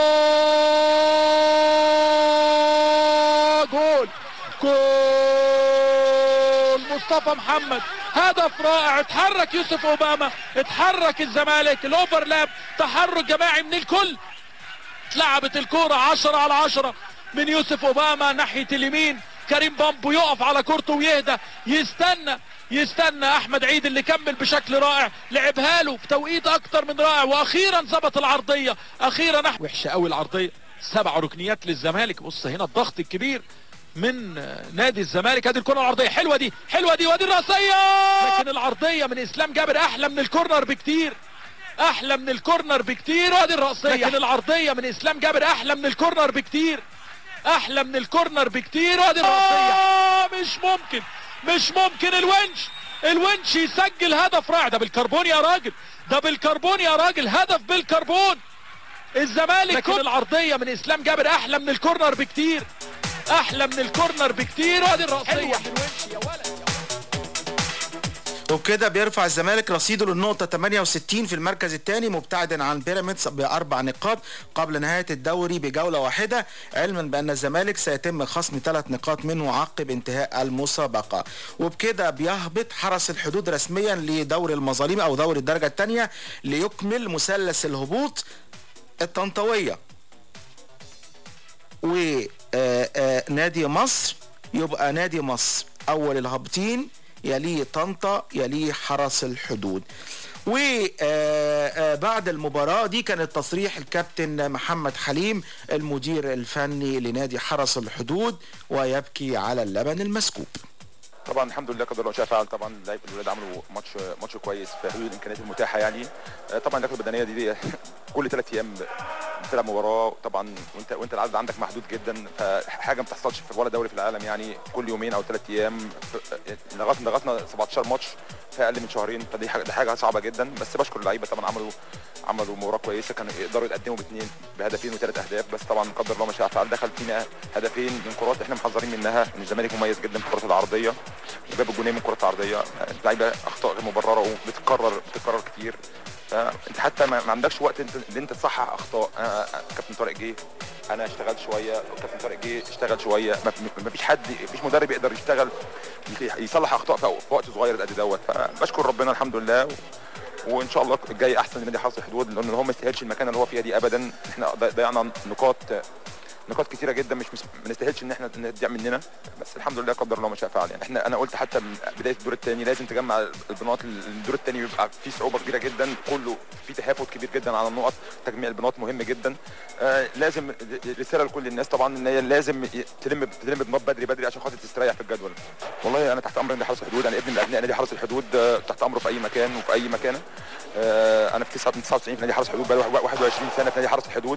جول جول مصطفى محمد هدف رائع اتحرك يوسف اوباما اتحرك الزمالك الاوفرلاب تحرك جماعي من الكل اتلعبت الكرة 10 على 10 من يوسف اوباما ناحية اليمين كريم بامبو يقف على كورته ويهدى يستنى يستنى احمد عيد اللي كمل بشكل رائع لعبها له في توقيت اكتر من رائع واخيرا ظبط العرضيه اخيرا أح... وحشه قوي العرضيه سبع ركنيات للزمالك بص هنا الضغط الكبير من آه، نادي الزمالك ادي الكره العرضيه حلوه دي حلوه دي وادي الراسيه لكن العرضيه من اسلام جابر احلى من الكورنر بكتير احلى من الكورنر بكتير وادي الراسيه لكن العرضيه من اسلام جابر احلى من الكورنر بكتير احلى من الكورنر بكتير وادي الراسيه آه مش ممكن مش ممكن الونش الونش يسجل هدف رائع ده بالكربون يا راجل ده بالكربون يا راجل هدف بالكربون الزمالك لكن العرضيه من اسلام جابر احلى من الكورنر بكتير احلى من الكورنر بكتير وادي الراسيه وبكده بيرفع الزمالك رصيده للنقطة 68 في المركز الثاني مبتعدا عن بيراميدز بأربع نقاط قبل نهاية الدوري بجولة واحدة علما بأن الزمالك سيتم خصم ثلاث نقاط منه عقب انتهاء المسابقة وبكده بيهبط حرس الحدود رسميا لدوري المظالم أو دوري الدرجة الثانية ليكمل مثلث الهبوط الطنطاوية ونادي مصر يبقى نادي مصر أول الهابطين يليه طنطا يليه حرس الحدود وبعد المباراة دي كان التصريح الكابتن محمد حليم المدير الفني لنادي حرس الحدود ويبكي على اللبن المسكوب طبعا الحمد لله قدر الله شاء فعل طبعا اللعيبه الولاد عملوا ماتش ماتش كويس في حدود الامكانيات المتاحه يعني آه، طبعا اللياقه البدنيه دي, دي كل ثلاث ايام بتلعب مباراه طبعا وانت وانت العدد عندك محدود جدا فحاجه ما بتحصلش في ولا دوري في العالم يعني كل يومين او ثلاث ايام ف- لغايه لغايه 17 ماتش في اقل من شهرين فدي حاجه دي حاجه صعبه جدا بس بشكر اللعيبه طبعا عملوا عملوا مباراه كويسه كانوا يقدروا يتقدموا باثنين بهدفين وثلاث اهداف بس طبعا قدر الله ما شاء فعل دخل فينا هدفين من كرات احنا محذرين منها ان الزمالك مميز جدا في الكرات العرضيه وجاب الجونين من الكرات العرضيه اللعيبه اخطاء غير مبرره وبتتكرر بتتكرر كتير فانت حتى ما ما عندكش وقت انت ان انت تصحح اخطاء انا كابتن طارق جه انا اشتغلت شويه كابتن طارق جه اشتغل شويه ما ما فيش حد ما فيش مدرب يقدر يشتغل يصلح اخطاء في في وقت صغير قد دوت فبشكر ربنا الحمد لله و... وان شاء الله الجاي احسن لنادي حرس الحدود لان هو ما يستاهلش المكان اللي هو فيها دي ابدا احنا ضيعنا نقاط نقاط كتيره جدا مش مس- ما نستاهلش ان احنا نضيع مننا بس الحمد لله قدر الله ما شاء فعل يعني احنا انا قلت حتى من بدايه الدور الثاني لازم تجمع البناط الدور الثاني بيبقى فيه صعوبه كبيره جدا كله في تهافت كبير جدا على النقط تجميع البناط مهم جدا آه لازم رساله لكل الناس طبعا ان هي لازم ي- تلم تلم بنقط بدري بدري عشان خاطر تستريح في الجدول والله انا تحت امر نادي حرس الحدود انا ابن من ابناء نادي حرس الحدود آه، تحت امره في اي مكان وفي اي مكانه آه انا في 99 في نادي حرس الحدود بقالي 21 سنه في نادي حرس الحدود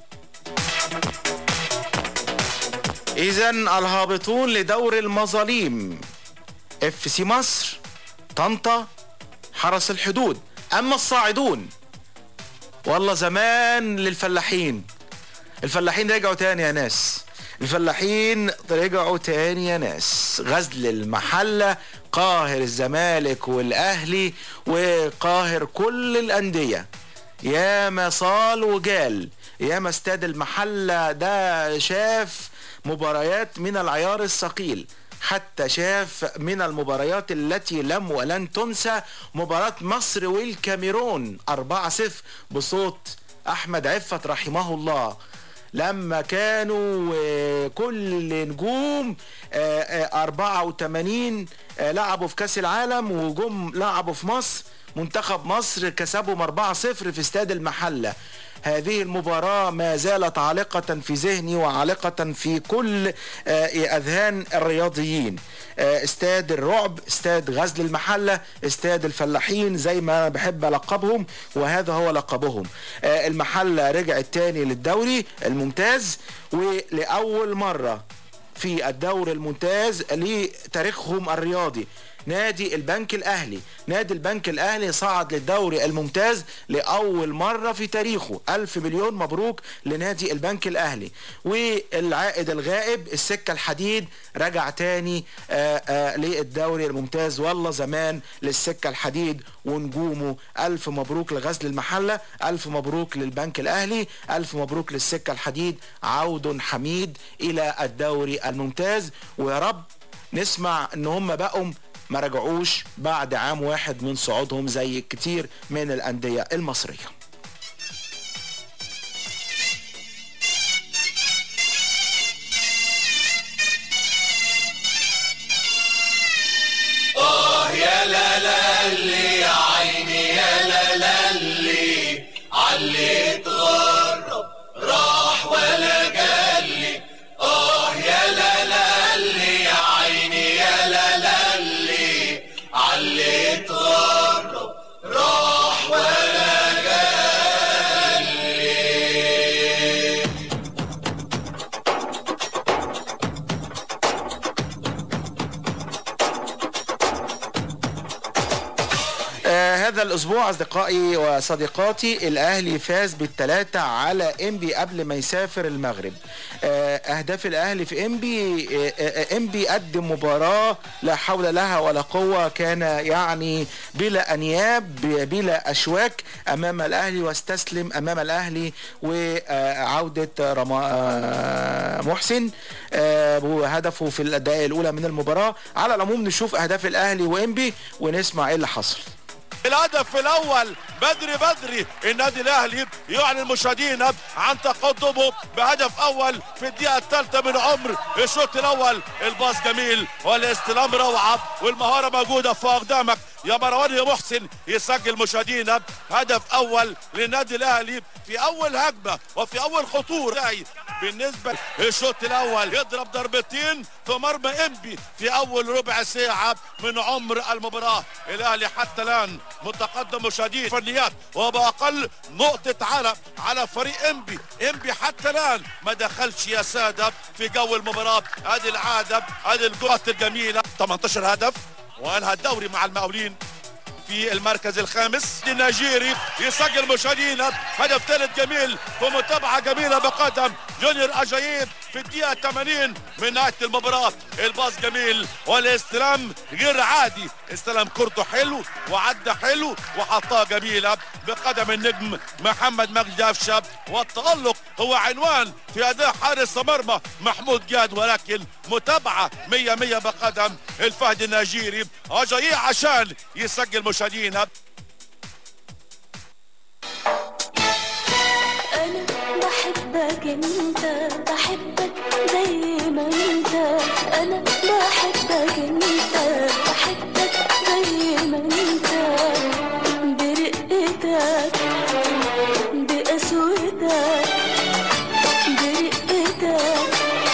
إذا الهابطون لدور المظاليم اف سي مصر طنطا حرس الحدود أما الصاعدون والله زمان للفلاحين الفلاحين رجعوا تاني يا ناس الفلاحين رجعوا تاني يا ناس غزل المحلة قاهر الزمالك والأهلي وقاهر كل الأندية يا ما صال وجال يا ما استاد المحلة ده شاف مباريات من العيار الثقيل حتى شاف من المباريات التي لم ولن تنسى مباراة مصر والكاميرون 4-0 بصوت أحمد عفت رحمه الله لما كانوا آه، كل نجوم آه، آه، 84 آه، لعبوا في كأس العالم وجم لعبوا في مصر منتخب مصر كسبهم 4-0 في استاد المحلة هذه المباراة ما زالت عالقة في ذهني وعالقة في كل آه، أذهان الرياضيين آه، استاد الرعب استاد غزل المحلة استاد الفلاحين زي ما أنا بحب ألقبهم وهذا هو لقبهم آه، المحلة رجعت تاني للدوري الممتاز ولأول مرة في الدور الممتاز لتاريخهم الرياضي نادي البنك الاهلي نادي البنك الاهلي صعد للدوري الممتاز لاول مره في تاريخه الف مليون مبروك لنادي البنك الاهلي والعائد الغائب السكه الحديد رجع تاني آآ آآ للدوري الممتاز والله زمان للسكه الحديد ونجومه الف مبروك لغزل المحله الف مبروك للبنك الاهلي الف مبروك للسكه الحديد عود حميد الى الدوري الممتاز ويا رب نسمع ان هم بقوا ما رجعوش بعد عام واحد من صعودهم زي كتير من الأندية المصرية آه يا لا لا اللي يا عيني يا لا لا اللي علي اتغرب راح ولا جالي آه يا لا لا اللي يا عيني يا لا لا اللي علي اتغرب راح ولا جالي آه هذا الاسبوع اصدقائي وصديقاتي الاهلي فاز بالثلاثه على انبي قبل ما يسافر المغرب آه اهداف الاهلي في انبي آه آه انبي قدم مباراه لا حول لها ولا قوه كان يعني بلا انياب بلا اشواك امام الاهلي واستسلم امام الاهلي وعوده رما آه محسن آه وهدفه في الدقائق الاولى من المباراه على العموم نشوف اهداف الاهلي وانبي ونسمع ايه اللي حصل الهدف الاول بدري بدري النادي الاهلي يعلن مشاهدينا عن تقدمه بهدف اول في الدقيقه الثالثه من عمر الشوط الاول الباص جميل والاستلام روعه والمهاره موجوده في اقدامك يا مروان يا محسن يسجل مشاهدينا هدف اول للنادي الاهلي في اول هجمه وفي اول خطوره بالنسبه للشوط الاول يضرب ضربتين في مرمى انبي في اول ربع ساعه من عمر المباراه الاهلي حتى الان متقدم مشاهدين فنيات وباقل نقطه على على فريق انبي انبي حتى الان ما دخلش يا ساده في جو المباراه ادي العاده ادي الجرات الجميله 18 هدف وانهى الدوري مع المقاولين في المركز الخامس النيجيري يسجل مشاهدينا هدف ثالث جميل ومتابعة جميلة بقدم جونيور أجايب في الدقيقة 80 من نهاية المباراة الباص جميل والاستلام غير عادي استلام كورته حلو وعدى حلو وحطها جميلة بقدم النجم محمد مجدي أفشة والتألق هو عنوان في أداء حارس مرمى محمود جاد ولكن متابعة 100 100 بقدم الفهد النيجيري أجاييه عشان يسجل مشاهدينا أنا بحبك انت بحبك زي ما انت انا بحبك انت بحبك زي ما انت برقتك بقسوتك برقتك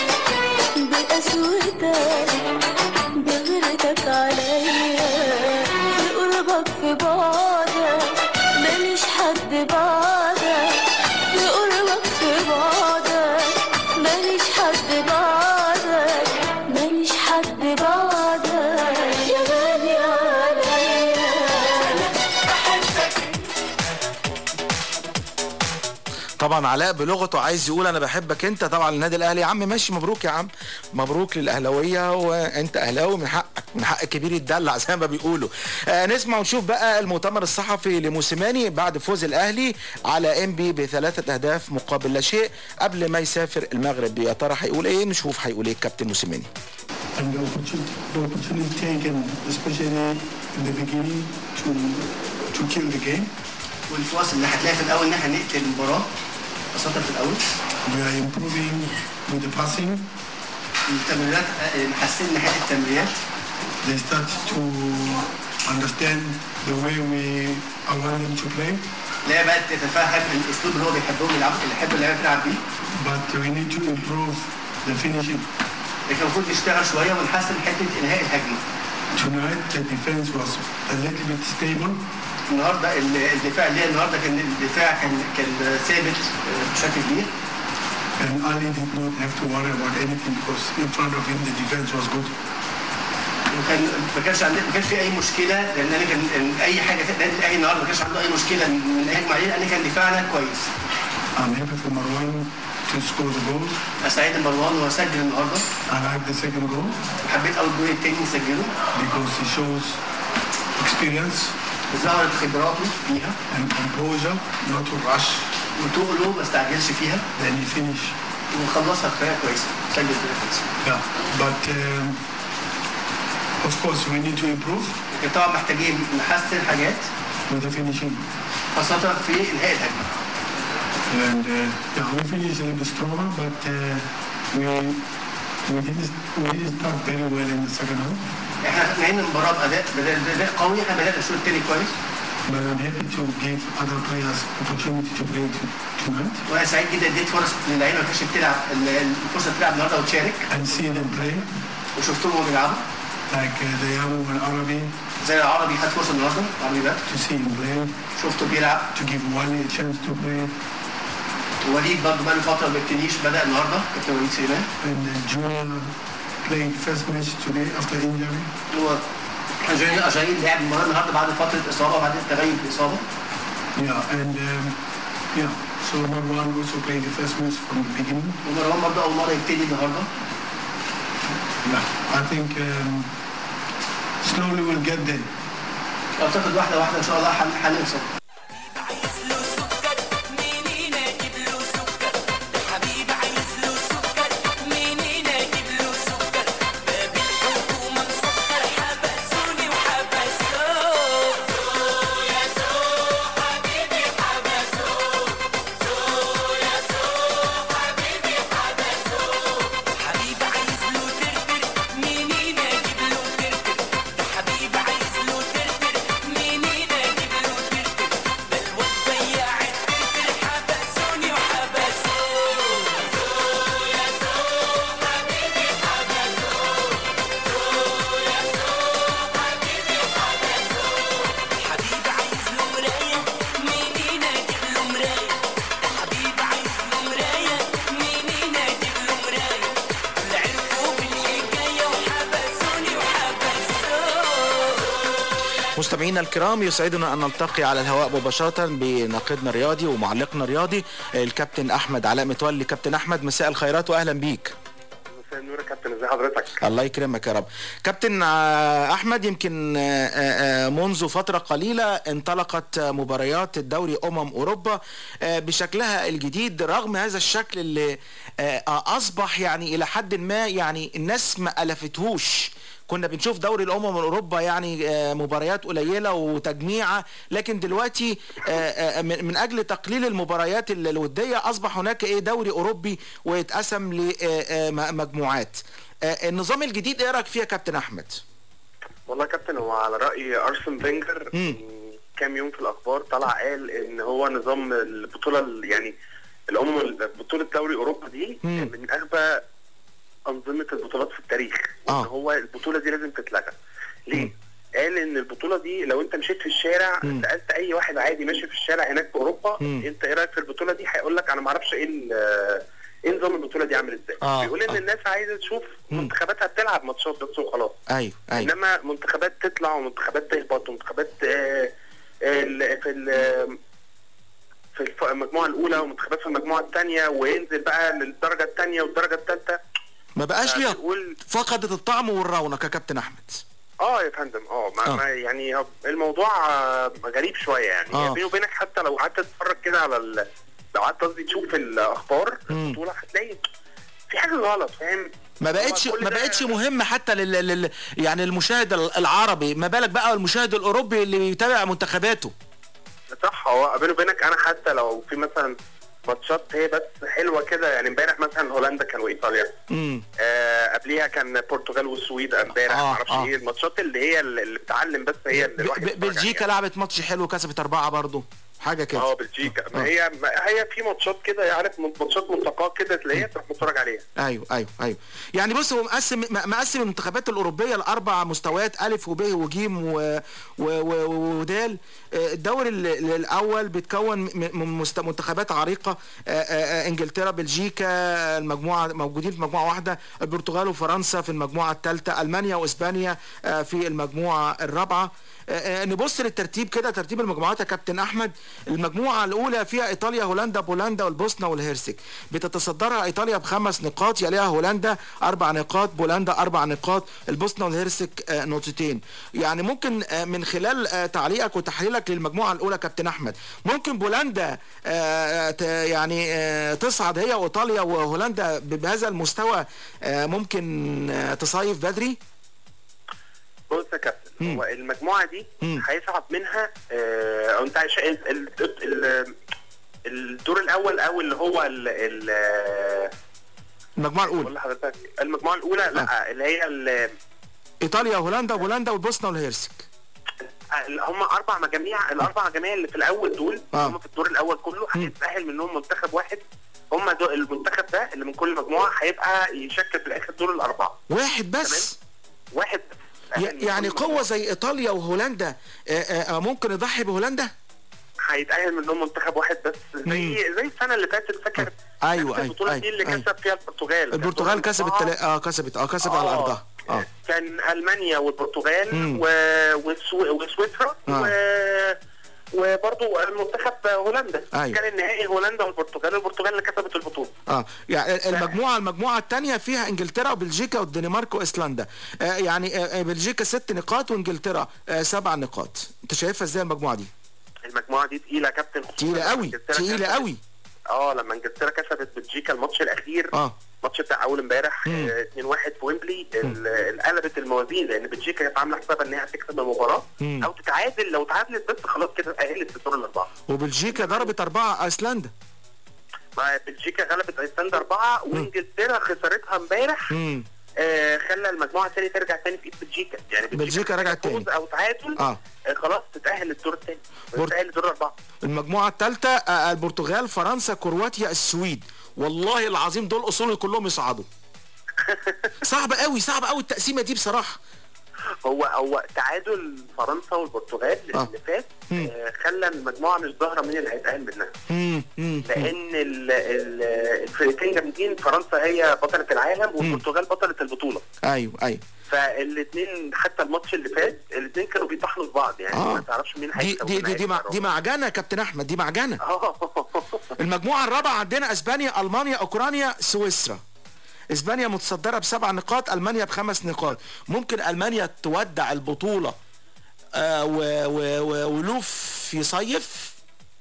بقسوتك بغيرتك عليا في قربك في بعدك ماليش حد بعدك في قربك في بعدك ماليش حد بعدك ماليش حد بعدك يا غالي عليا طبعا علاء بلغته عايز يقول انا بحبك انت طبعا النادي الاهلي يا عم ماشي مبروك يا عم مبروك للاهلاويه وانت اهلاوي من حقك من حق الكبير يتدلع زي ما بيقولوا آه نسمع ونشوف بقى المؤتمر الصحفي لموسيماني بعد فوز الاهلي على ام بي بثلاثه اهداف مقابل لا شيء قبل ما يسافر المغرب يا ترى هيقول ايه نشوف هيقول ايه الكابتن موسيماني and the opportunity, the opportunity taken, especially in the beginning, to to kill the game. والفرص اللي هتلاقيها في الاول ان احنا نقتل المباراه خاصه في الاول We are improving with the passing. التمريرات آه، محسن ناحيه التمريرات They start to understand the way we I want them to play. اللي هي بقت تتفهم الاسلوب اللي هو بيحبهم يلعبوا اللي يحب اللعيبه تلعب بيه But we need to improve the finishing. لكن المفروض نشتغل شويه ونحسن حته انهاء الهجمه Tonight the defense was a little bit stable. النهارده ال- الدفاع اللي هي النهارده كان الدفاع كان كان ثابت آه، بشكل كبير And Ali did not have to worry about anything because in front of him the defense was good. وكان ما كانش عندنا ما كانش في اي مشكله لان انا كان إن اي حاجه في النادي الاهلي النهارده ما كانش عنده اي مشكله من الهجمه عليه لان كان دفاعنا كويس I'm happy for Marwan to score the goal. سعيد مروان هو سجل النهارده I like the second goal وحبيت اول جول التاني نسجله because he shows experience ظهرت خبراته فيها and composure, not to rush. وتقله ما استعجلش فيها Then he finish. وخلصها بطريقه كويسه سجل بطريقه كويسه Yeah, but um, of course we need to improve لكن طبعا محتاجين نحسن حاجات with the finishing. خاصه في انهاء الهجمه And uh, yeah, we finished a little bit stronger, but uh, we we didn't we didn't start very well in the second half. احنا نهينا المباراه باداء باداء باداء قوي احنا بدانا الشوط الثاني كويس But I'm happy to give other players opportunity to play to, tonight وانا سعيد جدا اديت فرص للعيبه ما كانتش بتلعب ال- الفرصه تلعب النهارده وتشارك and see them play. وشفتهم وهم بيلعبوا Like uh, the Yamu and Arabi, زي العربي خد فرصه النهارده العربي ده to see him play, شفته بيلعب to give Wally a chance to play, وليد برضه بقى له فتره ما بيبتديش بدا النهارده كابتن وليد سليمان and uh, Junior playing first match today after injury. هو جاي جاي لعب المباراه النهارده بعد فتره اصابه بعد تغيب الاصابه Yeah, and um, yeah, so Marwan also played the first match from the beginning. ومروان برضه اول مره يبتدي النهارده Yeah, I think um, slowly we'll get there. اعتقد واحده واحده ان شاء الله هن- هنوصل مستمعينا الكرام يسعدنا ان نلتقي على الهواء مباشره بناقدنا الرياضي ومعلقنا الرياضي الكابتن احمد علاء متولي كابتن احمد مساء الخيرات واهلا بيك مساء النور يا كابتن ازي حضرتك الله يكرمك يا رب كابتن آه، احمد يمكن آه، آه، منذ فتره قليله انطلقت آه، مباريات الدوري امم اوروبا آه، بشكلها الجديد رغم هذا الشكل اللي آه، آه، اصبح يعني الى حد ما يعني الناس ما الفتهوش كنا بنشوف دوري الامم الاوروبا يعني آه، مباريات قليله وتجميعه لكن دلوقتي آه، آه، من من اجل تقليل المباريات ال- الوديه اصبح هناك ايه دوري اوروبي ويتقسم لمجموعات النظام الجديد ايه رايك فيه يا كابتن احمد والله يا كابتن هو على راي ارسن فينجر من كام يوم في الاخبار طلع قال ان هو نظام البطوله ال- يعني الامم بطوله دوري اوروبا دي مم. من اغبى انظمه البطولات في التاريخ آه. ان هو البطوله دي لازم تتلغى ليه؟ قال ان البطوله دي لو انت مشيت في الشارع مم. سالت اي واحد عادي ماشي في الشارع هناك في اوروبا مم. انت ايه رايك في البطوله دي هيقول لك انا ما اعرفش ايه ال- ايه نظام البطوله دي عامل ازاي آه، بيقول ان الناس عايزه تشوف منتخباتها بتلعب ماتشات بس وخلاص ايوه ايوه انما منتخبات تطلع ومنتخبات تهبط ومنتخبات آه، ال- في ال- في الف- المجموعه الاولى ومنتخبات في المجموعه الثانيه وينزل بقى للدرجه الثانيه والدرجه الثالثه ما بقاش ليها بيقول فقدت الطعم والرونق يا كابتن احمد اه يا فندم اه ما آه. ما يعني الموضوع آه، غريب شويه يعني آه. بيني وبينك حتى لو قعدت تتفرج كده على ال... لو قعدت قصدي تشوف الاخبار مم. البطوله هتلاقي في حاجه غلط فاهم ما بقتش هو كل ما ده- بقتش مهمه حتى لل, لل يعني المشاهد العربي ما بالك بقى المشاهد الاوروبي اللي بيتابع منتخباته صح هو بيني وبينك انا حتى لو في مثلا ماتشات هي بس حلوه كده يعني امبارح مثلا هولندا كان وايطاليا امم آه قبليها كان البرتغال والسويد امبارح آه، معرفش آه. ايه الماتشات اللي هي اللي بتعلم بس هي اللي الواحد يتفرج بلجيكا لعبت ماتش حلو كسبت أربعة برضو حاجة كده اه بلجيكا ما هي ما هي في ماتشات كده عارف ماتشات ملتقاه كده تلاقيها تروح متفرج عليها ايوه ايوه ايوه يعني بص هو مقسم م- مقسم المنتخبات الاوروبيه لاربع مستويات الف وب وجيم و- و- و- ودال آه، الدوري ال- ال- الاول بيتكون م- من مست- منتخبات عريقه آه، آه، آه، انجلترا بلجيكا المجموعه موجودين في مجموعه واحده البرتغال وفرنسا في المجموعه الثالثه المانيا واسبانيا آه، في المجموعه الرابعه آه، آه، نبص للترتيب كده ترتيب المجموعات يا كابتن احمد المجموعه الاولى فيها ايطاليا هولندا بولندا والبوسنه والهرسك بتتصدرها ايطاليا بخمس نقاط يليها هولندا اربع نقاط بولندا اربع نقاط البوسنه والهرسك آه، نقطتين يعني ممكن آه، من خلال آه، تعليقك وتحليلك للمجموعه الاولى كابتن احمد ممكن بولندا آه، ت- يعني آه، تصعد هي وايطاليا وهولندا ب- بهذا المستوى آه، ممكن آه، تصيف بدري بص يا كابتن هو المجموعه دي مم. هيصعد منها آه، او انت عايش ال- ال- ال- الدور الاول او اللي هو ال- ال- المجموعه الاولى بقول لحضرتك المجموعه الاولى لا اللي هي ال- ايطاليا هولندا بولندا والبوسنه والهرسك هم اربع مجاميع الاربع مجاميع اللي في الاول دول آه. هم في الدور الاول كله هيتسهل منهم منتخب واحد هم دول المنتخب ده اللي من كل مجموعه هيبقى يشكل في الاخر دور الاربعه واحد بس واحد ي- يعني قوة زي إيطاليا وهولندا آه، آه، آه، ممكن يضحي بهولندا؟ هيتأهل منهم منتخب واحد بس زي زي السنه اللي فاتت فاكر أيوه أيوه البطوله دي اللي أيوه كسب فيها البرتغال البرتغال كسبت تلا... اه كسبت اه كسبت على أرضها اه كان المانيا والبرتغال مم. و... وسو... وسويسرا آه. و... وبرضه المنتخب هولندا أيوه. كان النهائي هولندا والبرتغال والبرتغال اللي كسبت البطوله اه يعني المجموعة المجموعة الثانية فيها انجلترا وبلجيكا والدنمارك وايسلندا آه يعني آه آه، بلجيكا ست نقاط وانجلترا آه سبع نقاط انت شايفها ازاي المجموعة دي؟ المجموعه دي تقيله يا كابتن خصوصاً تقيلة لما قوي إنجلترا تقيلة كسبت- قوي اه لما انجلترا كسبت بلجيكا الماتش الاخير اه الماتش بتاع اول امبارح مم. آه، 2-1 في ويمبلي ال- ال- قلبت الموازين لان بلجيكا كانت عامله حسابها ان هي هتكسب المباراه مم. او تتعادل لو تعادلت بس خلاص كده اتاهلت في الدور الاربعه وبلجيكا ضربت أربعة ايسلندا مع بلجيكا غلبت ايسلندا اربعه وانجلترا خسارتها امبارح مم. آه خلى المجموعه الثانيه ترجع تاني في ايد بلجيكا يعني بلجيكا رجعت تاني فوز او تعادل اه آه خلاص تتاهل للدور الثاني بر- تتاهل للدور الاربعه المجموعة الثالثة آه، البرتغال فرنسا كرواتيا السويد والله العظيم دول اصول كلهم يصعدوا صعب قوي صعب قوي التقسيمة دي بصراحة هو هو تعادل فرنسا والبرتغال آه. اللي فات آه خلى المجموعه مش ظاهره مين اللي هيتاهل منها مم. مم. لان ال- ال- الفرقتين جامدين فرنسا هي بطله العالم والبرتغال بطله البطوله ايوه ايوه فالاثنين حتى الماتش اللي فات الاثنين كانوا بيطحنوا في بعض يعني آه. ما تعرفش مين دي هيكسب دي ومين دي دي, مع هيخسر. دي معجنه يا كابتن احمد دي معجنه اه المجموعه الرابعه عندنا اسبانيا المانيا اوكرانيا سويسرا اسبانيا متصدره بسبع نقاط المانيا بخمس نقاط ممكن المانيا تودع البطوله آه و و و ولوف يصيف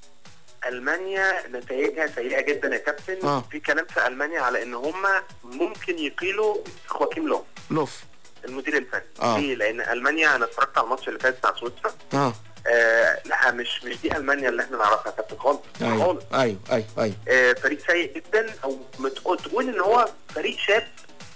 المانيا نتائجها سيئه جدا يا كابتن آه. في كلام في المانيا على ان هم ممكن يقيلوا خواكيم لو لوف المدير الفني آه. ليه؟ لان المانيا انا اتفرجت على الماتش اللي فات بتاع سويسرا اه آه لا مش مش دي المانيا اللي احنا نعرفها يا كابتن خالص ايوه خالص ايوه ايوه ايوه آه فريق سيء جدا او مت- تقول ان هو فريق شاب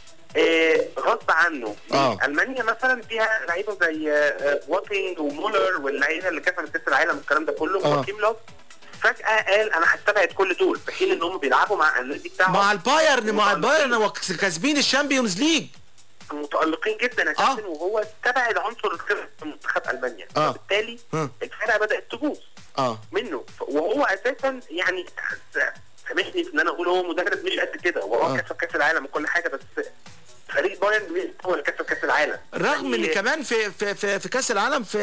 آه غصب عنه آه. المانيا مثلا فيها لعيبه زي آه، آه، واتينج ومولر واللعيبه اللي كسبت كاس العالم والكلام ده كله آه. وكيم لوف فجاه قال انا هستبعد كل دول في حين ان هم بيلعبوا مع النادي بتاعهم مع البايرن مع البايرن هو كاسبين الشامبيونز ليج متألقين جدا يا كابتن وهو استبعد عنصر الخبره في منتخب المانيا آه. بالتالي ها. الفرقه بدات تبوظ اه منه ف- وهو اساسا يعني سامحني في ان انا اقول هو مدرب مش قد كده هو آه. اه كسب كاس العالم وكل حاجه بس فريق بايرن ميونخ هو اللي كسب كاس العالم رغم ان يعني كمان في في في, في كاس العالم في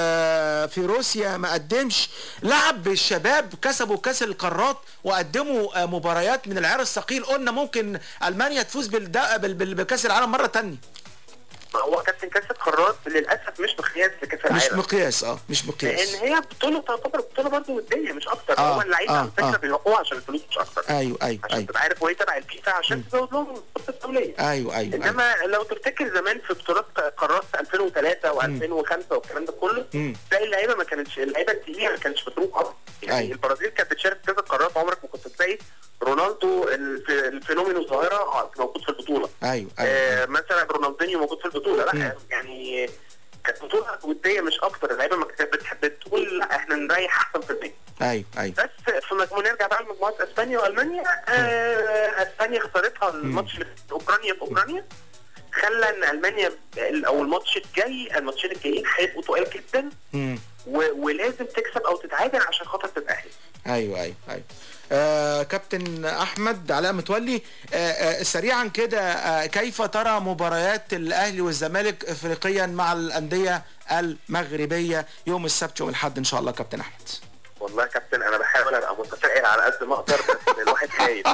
في روسيا ما قدمش لعب بالشباب كسبوا كاس القارات وقدموا آه، مباريات من العيار الثقيل قلنا ممكن المانيا تفوز بالد- بال- بال- بكاس العالم مره تانية ما هو كابتن كاس القارات للاسف مش مقياس لكاس مش العالم مقياس اه مش مقياس لان هي بطوله تعتبر بطوله برضه وديه مش اكتر آه، هو اللعيبه آه، على فكره آه. بيروحوها عشان الفلوس مش اكتر ايوه ايوه عشان ايوه تبقى عارف وهي تبع الفيفا عشان تزود لهم البطولات الدوليه ايوه ايوه ايوه انما لو تفتكر زمان في بطولات قارات 2003 و2005 والكلام ده كله مم. تلاقي اللعيبه ما كانتش اللعيبه التقيله ما كانتش بتروح اصلا يعني أيوة. البرازيل كانت بتشارك في كذا قارات عمرك ما كنت تلاقي رونالدو الف- الفينومينو الظاهره موجود في البطوله ايوه ايوه آه مثلا رونالدينيو موجود في البطوله لا مم. يعني كانت بطوله وديه مش اكتر اللعيبه ما كانت بتحب تقول لا احنا نريح احسن في البيت ايوه ايوه بس في مجموعة نرجع بقى لمجموعة اسبانيا والمانيا آه اسبانيا خسرتها الماتش اللي في اوكرانيا في اوكرانيا خلى ان المانيا او الماتش الجاي الماتشين الجايين هيبقوا تقال جدا مم. و- ولازم تكسب او تتعادل عشان خاطر تتاهل ايوه ايوه ايوه آه كابتن احمد علاء متولي آه آه سريعا كده آه كيف ترى مباريات الاهلي والزمالك افريقيا مع الانديه المغربيه يوم السبت يوم الاحد ان شاء الله كابتن احمد والله يا كابتن انا بحاول ابقى متفائل على قد ما اقدر بس الواحد خايف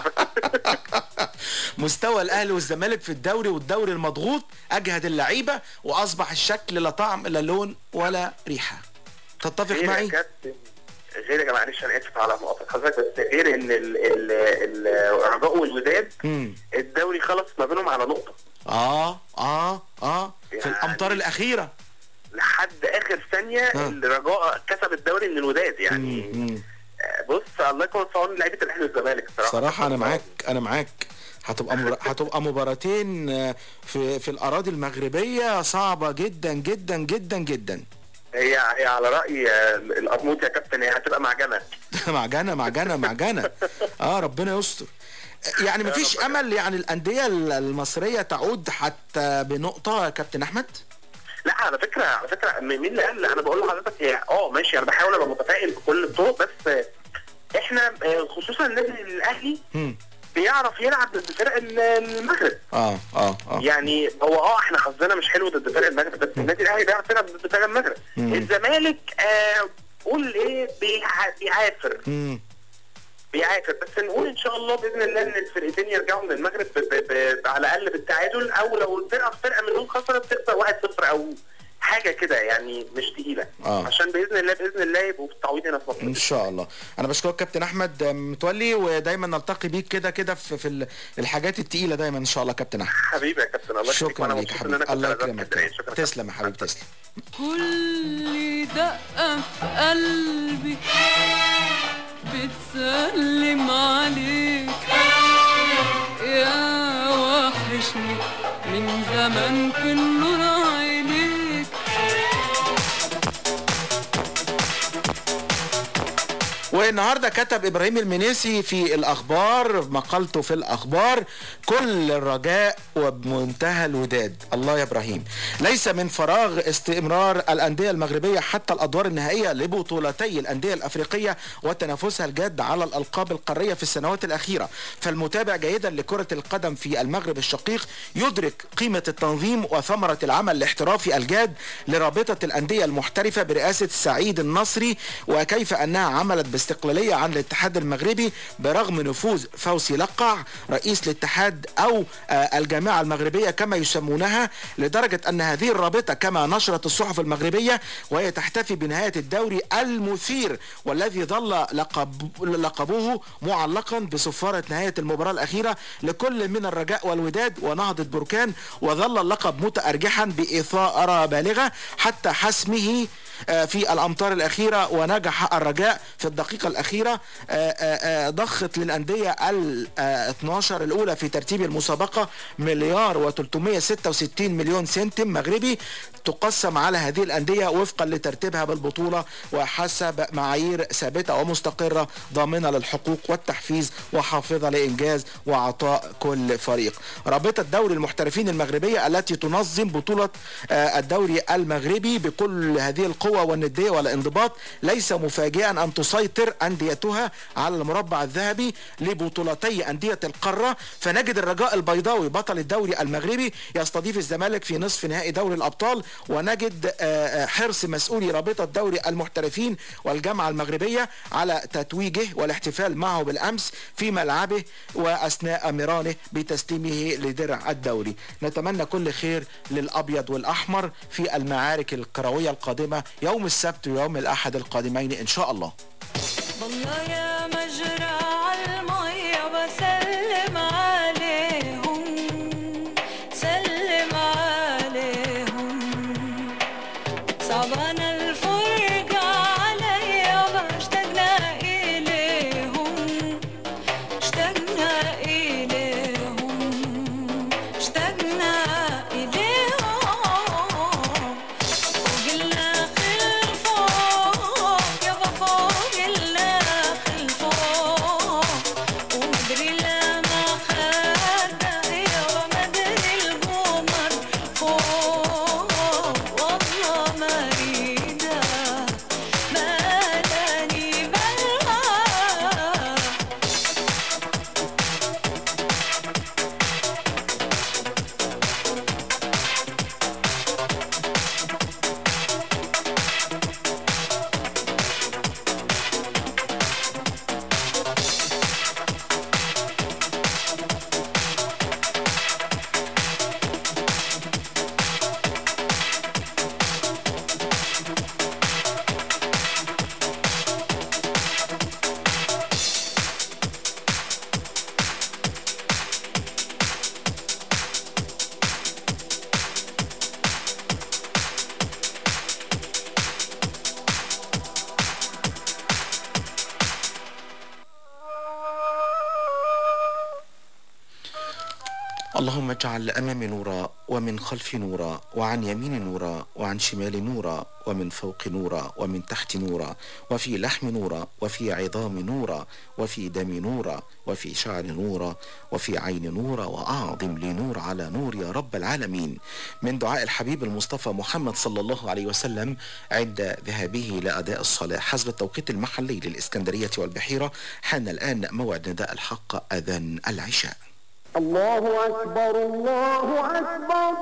مستوى الاهلي والزمالك في الدوري والدوري المضغوط اجهد اللعيبه واصبح الشكل لا طعم لا لون ولا ريحه تتفق غير يا معي كابتن غير يا جماعه معلش انا اسف على مقاطعه حضرتك بس غير ان ال- ال- ال- الرجاء والوداد مم. الدوري خلص ما بينهم على نقطه اه اه اه في يعني- الامطار الاخيره لحد اخر ثانيه آه. الرجاء كسب الدوري من الوداد يعني مم. آه، بص الله يكون في عون لعيبه الاهلي والزمالك الصراحه صراحة أنا معاك أنا معاك هتبقى مر... هتبقى مباراتين آه، في في الأراضي المغربية صعبة جدا جدا جدا جدا هي هي على راي آه، القرموط يا كابتن هي هتبقى معجنه معجنة معجنة معجنة اه ربنا يستر يعني مفيش امل يعني الانديه المصريه تعود حتى بنقطه يا كابتن احمد لا على فكره على فكره م- مين اللي قال انا بقول لحضرتك هي اه ماشي انا بحاول ابقى متفائل بكل الطرق بس آه، احنا آه، خصوصا النادي الاهلي مم. بيعرف يلعب ضد فرق ال- المغرب اه اه اه يعني هو اه احنا حظنا مش حلو ضد فرق المغرب بس النادي الاهلي بيعرف يلعب ضد فرق المغرب مم. الزمالك آه قول ايه بيع- بيعافر مم. بيعافر بس نقول ان شاء الله باذن الله ان الفرقتين يرجعوا من المغرب ب ب ب على الاقل بالتعادل او لو الفرقه فرقه منهم خسرت تخسر 1-0 او حاجه كده يعني مش تقيله آه. عشان باذن الله باذن الله يبقوا في التعويض هنا في مصر ان شاء الله انا بشكرك كابتن احمد متولي ودايما نلتقي بيك كده كده في, في ال- الحاجات التقيله دايما ان شاء الله كابتن احمد حبيبي يا كابتن الله يخليك شكرا وانا ليك يا مبسوط ان انا حبيبي كنت الله على ذات يكرمك كده. شكرا تسلم يا حبيبي تسلم كل دقة في قلبي بتسلم عليك يا وحشني من زمان في النور عينيك والنهارده كتب ابراهيم المنيسي في الاخبار مقالته في الاخبار كل الرجاء وبمنتهى الوداد الله يا ابراهيم ليس من فراغ استمرار الانديه المغربيه حتى الادوار النهائيه لبطولتي الانديه الافريقيه وتنافسها الجاد على الالقاب القاريه في السنوات الاخيره فالمتابع جيدا لكره القدم في المغرب الشقيق يدرك قيمه التنظيم وثمره العمل الاحترافي الجاد لرابطه الانديه المحترفه برئاسه سعيد النصري وكيف انها عملت باستقامه الاستقلالية عن الاتحاد المغربي برغم نفوذ فوزي لقع رئيس الاتحاد أو آه، الجامعة المغربية كما يسمونها لدرجة أن هذه الرابطة كما نشرت الصحف المغربية وهي تحتفي بنهاية الدوري المثير والذي ظل لقب لقبوه معلقا بصفارة نهاية المباراة الأخيرة لكل من الرجاء والوداد ونهضة بركان وظل اللقب متأرجحا بإثارة بالغة حتى حسمه آه، في الامطار الاخيره ونجح الرجاء في الدقيقه الاخيره آه، آه، آه، ضخت للانديه ال آه، 12 الاولى في ترتيب المسابقه مليار و366 مليون سنتيم مغربي تقسم على هذه الانديه وفقا لترتيبها بالبطوله وحسب معايير ثابته ومستقره ضامنه للحقوق والتحفيز وحافظه لانجاز وعطاء كل فريق. رابطه دوري المحترفين المغربيه التي تنظم بطوله آه، الدوري المغربي بكل هذه القوه والنديه والانضباط ليس مفاجئا ان تسيطر انديتها على المربع الذهبي لبطولتي انديه القاره فنجد الرجاء البيضاوي بطل الدوري المغربي يستضيف الزمالك في نصف نهائي دوري الابطال ونجد آه، آه، حرص مسؤولي رابطه دوري المحترفين والجامعه المغربيه على تتويجه والاحتفال معه بالامس في ملعبه واثناء مرانه بتسليمه لدرع الدوري نتمنى كل خير للابيض والاحمر في المعارك الكرويه القادمه يوم السبت ويوم الاحد القادمين ان شاء الله والله يا مجرى المية بسلم عليهم سلم عليهم صعبان الفرقة عليا ما اشتقنا إليهم اشتقنا إليهم اشتقنا إليهم فوق النخل فوق يابا فوق النخل فوق ومدري لما خدنا يابا مدري القمر فوق والله ما ريده مالاني بلها اللهم اجعل أمامي نورا ومن خلفي نورا وعن يميني نورا وعن شمالي نورا ومن فوق نورا ومن تحت نورا وفي لحم نورا وفي عظام نورا وفي دم نورا وفي شعر نورا وفي عين نورا وأعظم لي نور على نور يا رب العالمين من دعاء الحبيب المصطفى محمد صلى الله عليه وسلم عند ذهابه لأداء الصلاة حسب التوقيت المحلي للإسكندرية والبحيرة حان الآن موعد نداء الحق أذان العشاء الله أكبر الله أكبر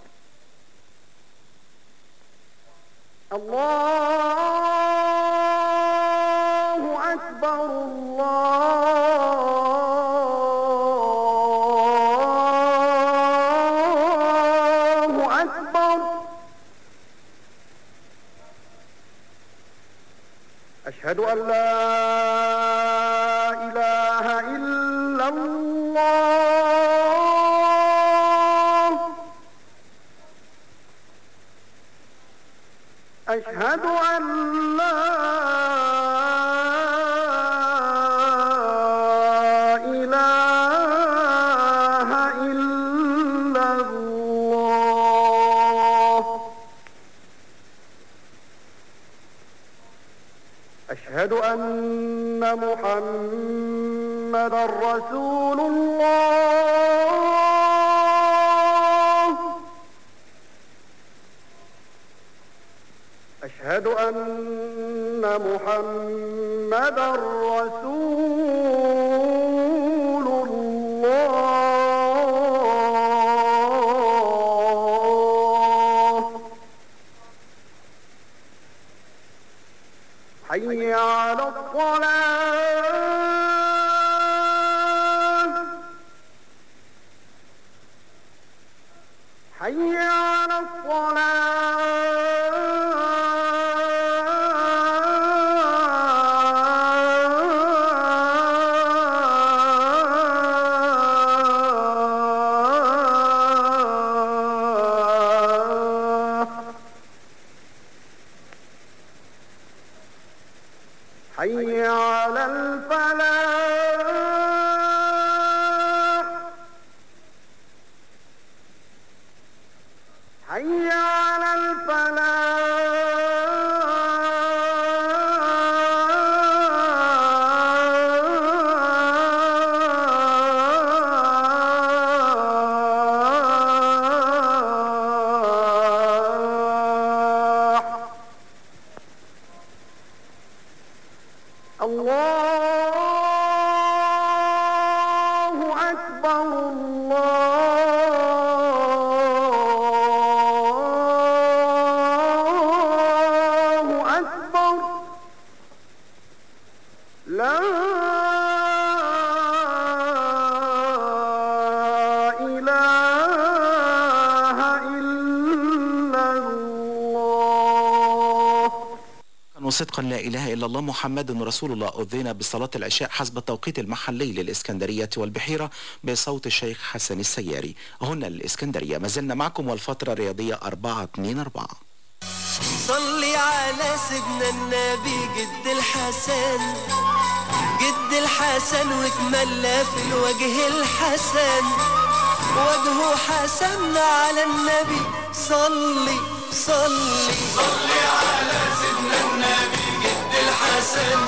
الله أكبر الله أكبر أشهد أن لا إله إلا الله أشهد أن لا إله إلا الله أشهد أن محمد رسول الله أشهد أن محمد رسول الله حي حي على الصلاة حي على الصلاة حي على الفلاح حي على الفلاح الله أكبر الله أكبر لا إله إلا الله وصدقا لا إله إلا الله محمد رسول الله أذن بصلاة العشاء حسب التوقيت المحلي للإسكندرية والبحيرة بصوت الشيخ حسن السياري هنا الإسكندرية ما زلنا معكم والفترة الرياضية 424 صلي على سيدنا النبي جد الحسن جد الحسن وتملى في الوجه الحسن وجهه حسن على النبي صلي صلي صلي على سيدنا النبي جد الحسن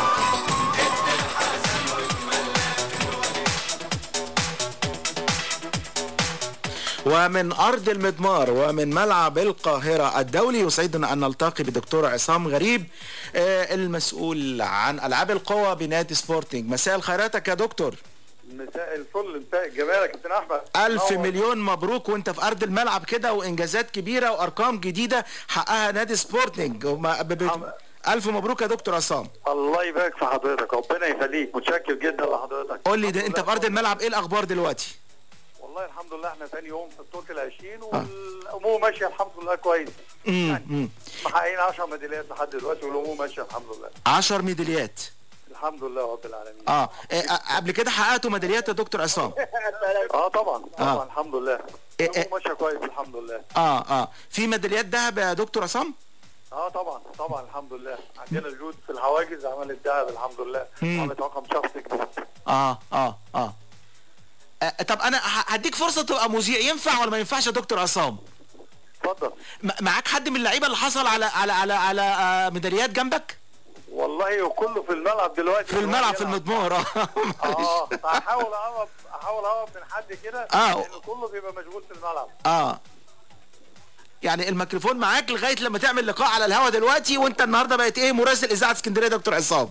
ومن أرض المضمار ومن ملعب القاهرة الدولي يسعدنا أن نلتقي بدكتور عصام غريب آه، المسؤول عن ألعاب القوى بنادي سبورتنج مساء الخيراتك يا دكتور مساء الفل مساء الجمال يا كابتن احمد ألف نور. مليون مبروك وانت في أرض الملعب كده وإنجازات كبيرة وأرقام جديدة حققها نادي سبورتنج وما- ب- ب- ألف مبروك يا دكتور عصام الله يبارك في حضرتك ربنا يخليك متشكر جدا لحضرتك قول لي ده انت في أرض الملعب إيه الأخبار دلوقتي والله الحمد لله احنا ثاني يوم في بطوله العشرين والامور ماشيه الحمد لله كويس امم امم محققين 10 ميداليات لحد دلوقتي والامور ماشيه الحمد لله 10 ميداليات الحمد لله رب العالمين اه إيه، آه، قبل كده حققتوا ميداليات يا دكتور عصام اه طبعا طبعا آه. الحمد لله إيه، إيه. الامور ماشيه كويس الحمد لله اه اه في ميداليات ذهب يا دكتور عصام اه طبعا طبعا الحمد لله عندنا جود في الحواجز عملت دهب الحمد لله مم. عملت رقم شخصي جديد اه اه اه آه، طب انا ه- هديك فرصه تبقى مذيع ينفع ولا ما ينفعش يا دكتور عصام اتفضل م- معاك حد من اللعيبه اللي حصل على على على على آه، ميداليات جنبك والله وكله في الملعب دلوقتي في الملعب في المضمار اه اه هحاول اقرب احاول اقرب من حد كده آه. لان كله بيبقى مشغول في الملعب اه يعني الميكروفون معاك لغايه لما تعمل لقاء على الهوا دلوقتي وانت النهارده بقيت ايه مراسل اذاعه اسكندريه يا دكتور عصام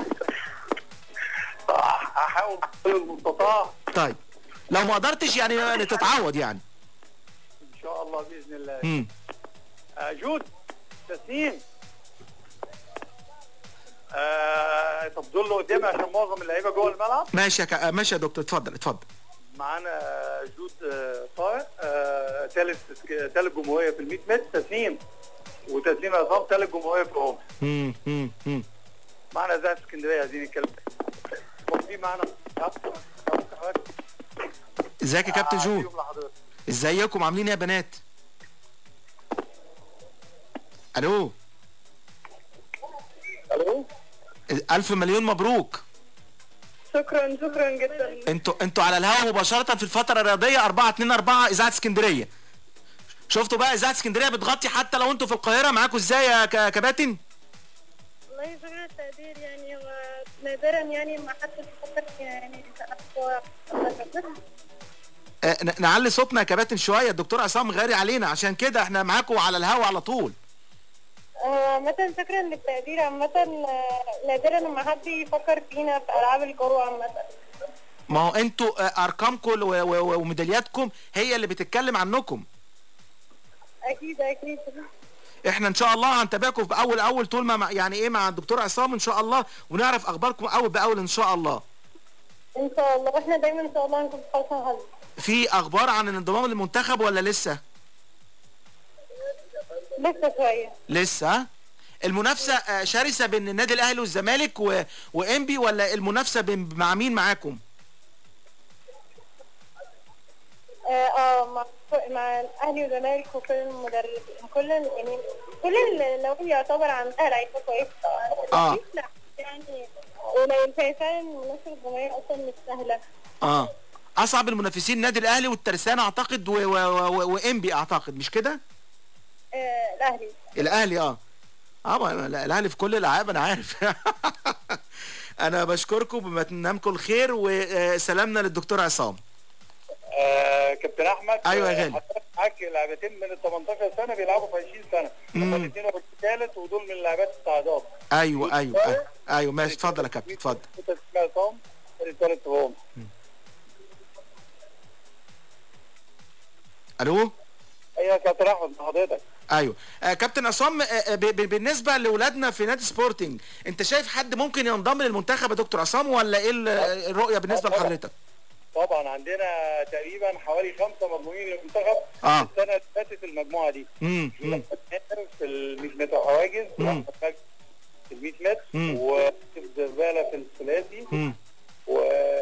هحاول بقدر المستطاع طيب لو ما قدرتش يعني يعني تتعوض يعني ان شاء الله باذن الله امم آه جود تسنيم آه طب دول اللي قدامي عشان معظم اللعيبه جوه الملعب ماشي يا ك- آه، ماشي يا دكتور اتفضل اتفضل معانا جود آه، طارق آه، ثالث ثالث جمهوريه في ال 100 متر تسنيم وتسنيم عصام ثالث جمهوريه في العمر امم امم امم معانا زي اسكندريه عايزين نتكلم موجودين معانا ازيك يا كابتن جو يوم لحضرتك ازيكم عاملين ايه يا بنات الو الو الف مليون مبروك شكرا شكرا جدا انتوا انتوا على الهواء مباشره في الفتره الرياضيه 4 2 4 اذاعه اسكندريه شفتوا بقى اذاعه اسكندريه بتغطي حتى لو انتوا في القاهره معاكم ازاي يا ك- كباتن والله شكرا التقدير يعني هو نادرا يعني ما حد يفكر يعني هو آه، ن- نعلي صوتنا يا كباتن شويه الدكتور عصام غاري علينا عشان كده احنا معاكم على الهواء على طول عامة شكرا للتقدير عامة آه، نادرا ما حد يفكر فينا في ألعاب القوة عامة ما هو انتوا آه، ارقامكم و- و- و- وميدالياتكم هي اللي بتتكلم عنكم أكيد أكيد احنا ان شاء الله هنتابعكم باول اول طول ما مع- يعني ايه مع الدكتور عصام ان شاء الله ونعرف اخباركم اول باول ان شاء الله ان شاء الله واحنا دايما ان شاء الله هنكون في حسن حظ في اخبار عن الانضمام للمنتخب ولا لسه لسه شويه لسه ها؟ المنافسه آه، شرسه بين النادي الاهلي والزمالك و... وانبي ولا المنافسه بين مع مين معاكم اه اه مع مع الاهلي والزمالك وكل المدربين كل ال- يعني كل النوادي يعتبر عندها لعيبه كويسه آه. مفيش لا يعني قليل فهي فعلا المنافسه الجماهيريه اصلا مش سهله اه اصعب المنافسين النادي الاهلي والترسانه اعتقد و... و... و... وانبي اعتقد مش كده آه الاهلي الاهلي اه اه ما- لا، الاهلي في كل الالعاب انا عارف انا بشكركم بمتنامكم الخير وسلامنا للدكتور عصام آه كابتن احمد أيوة يا آه، غالي. حضرتك معاك لاعبتين من ال 18 سنه بيلعبوا في 20 سنه مم. هم الاثنين واخدين ثالث ودول من اللاعبات الصعدات ايوه ايوه ايوه, أيوة ماشي اتفضل يا كابتن اتفضل انت اسمها عصام الثالث هم الو ايوه يا كابتن احمد مع حضرتك ايوه آه كابتن عصام آه آه، ب- ب- بالنسبه لاولادنا في نادي سبورتنج انت شايف حد ممكن ينضم للمنتخب يا دكتور عصام ولا ايه ال- الرؤيه بالنسبه طبعاً. لحضرتك طبعا عندنا تقريبا حوالي خمسه مضمونين للمنتخب آه. السنه اللي فاتت المجموعه دي امم أمم. في ال 100 متر حواجز مم. واحمد مجدي في ال 100 متر مم. ويوسف زباله في الثلاثي أمم. و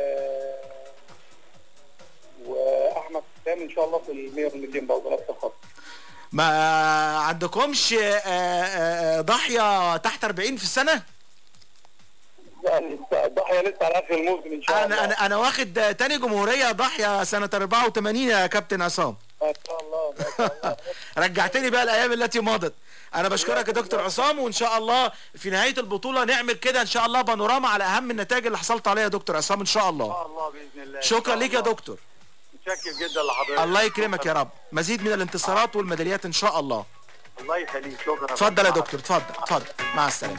واحمد حسام ان شاء الله في ال 100 وال 200 برضه نفس الخط ما عندكمش آه، آه، آه، ضاحيه تحت 40 في السنه يعني الضحيه لسه على اخر الموسم ان شاء الله انا انا انا واخد آه، تاني جمهوريه ضاحيه سنه 84 يا كابتن عصام ما شاء الله ما شاء الله رجعتني بقى الايام التي مضت انا بشكرك يا دكتور عصام وان شاء الله في نهايه البطوله نعمل كده ان شاء الله بانوراما على اهم النتائج اللي حصلت عليها يا دكتور عصام ان شاء ان الله شاء الله باذن الله شكرا ليك يا دكتور متشكر جدا لحضرتك الله يكرمك يا رب مزيد من الانتصارات والميداليات ان شاء الله الله يخليك شكرا اتفضل يا دكتور اتفضل اتفضل مع السلامه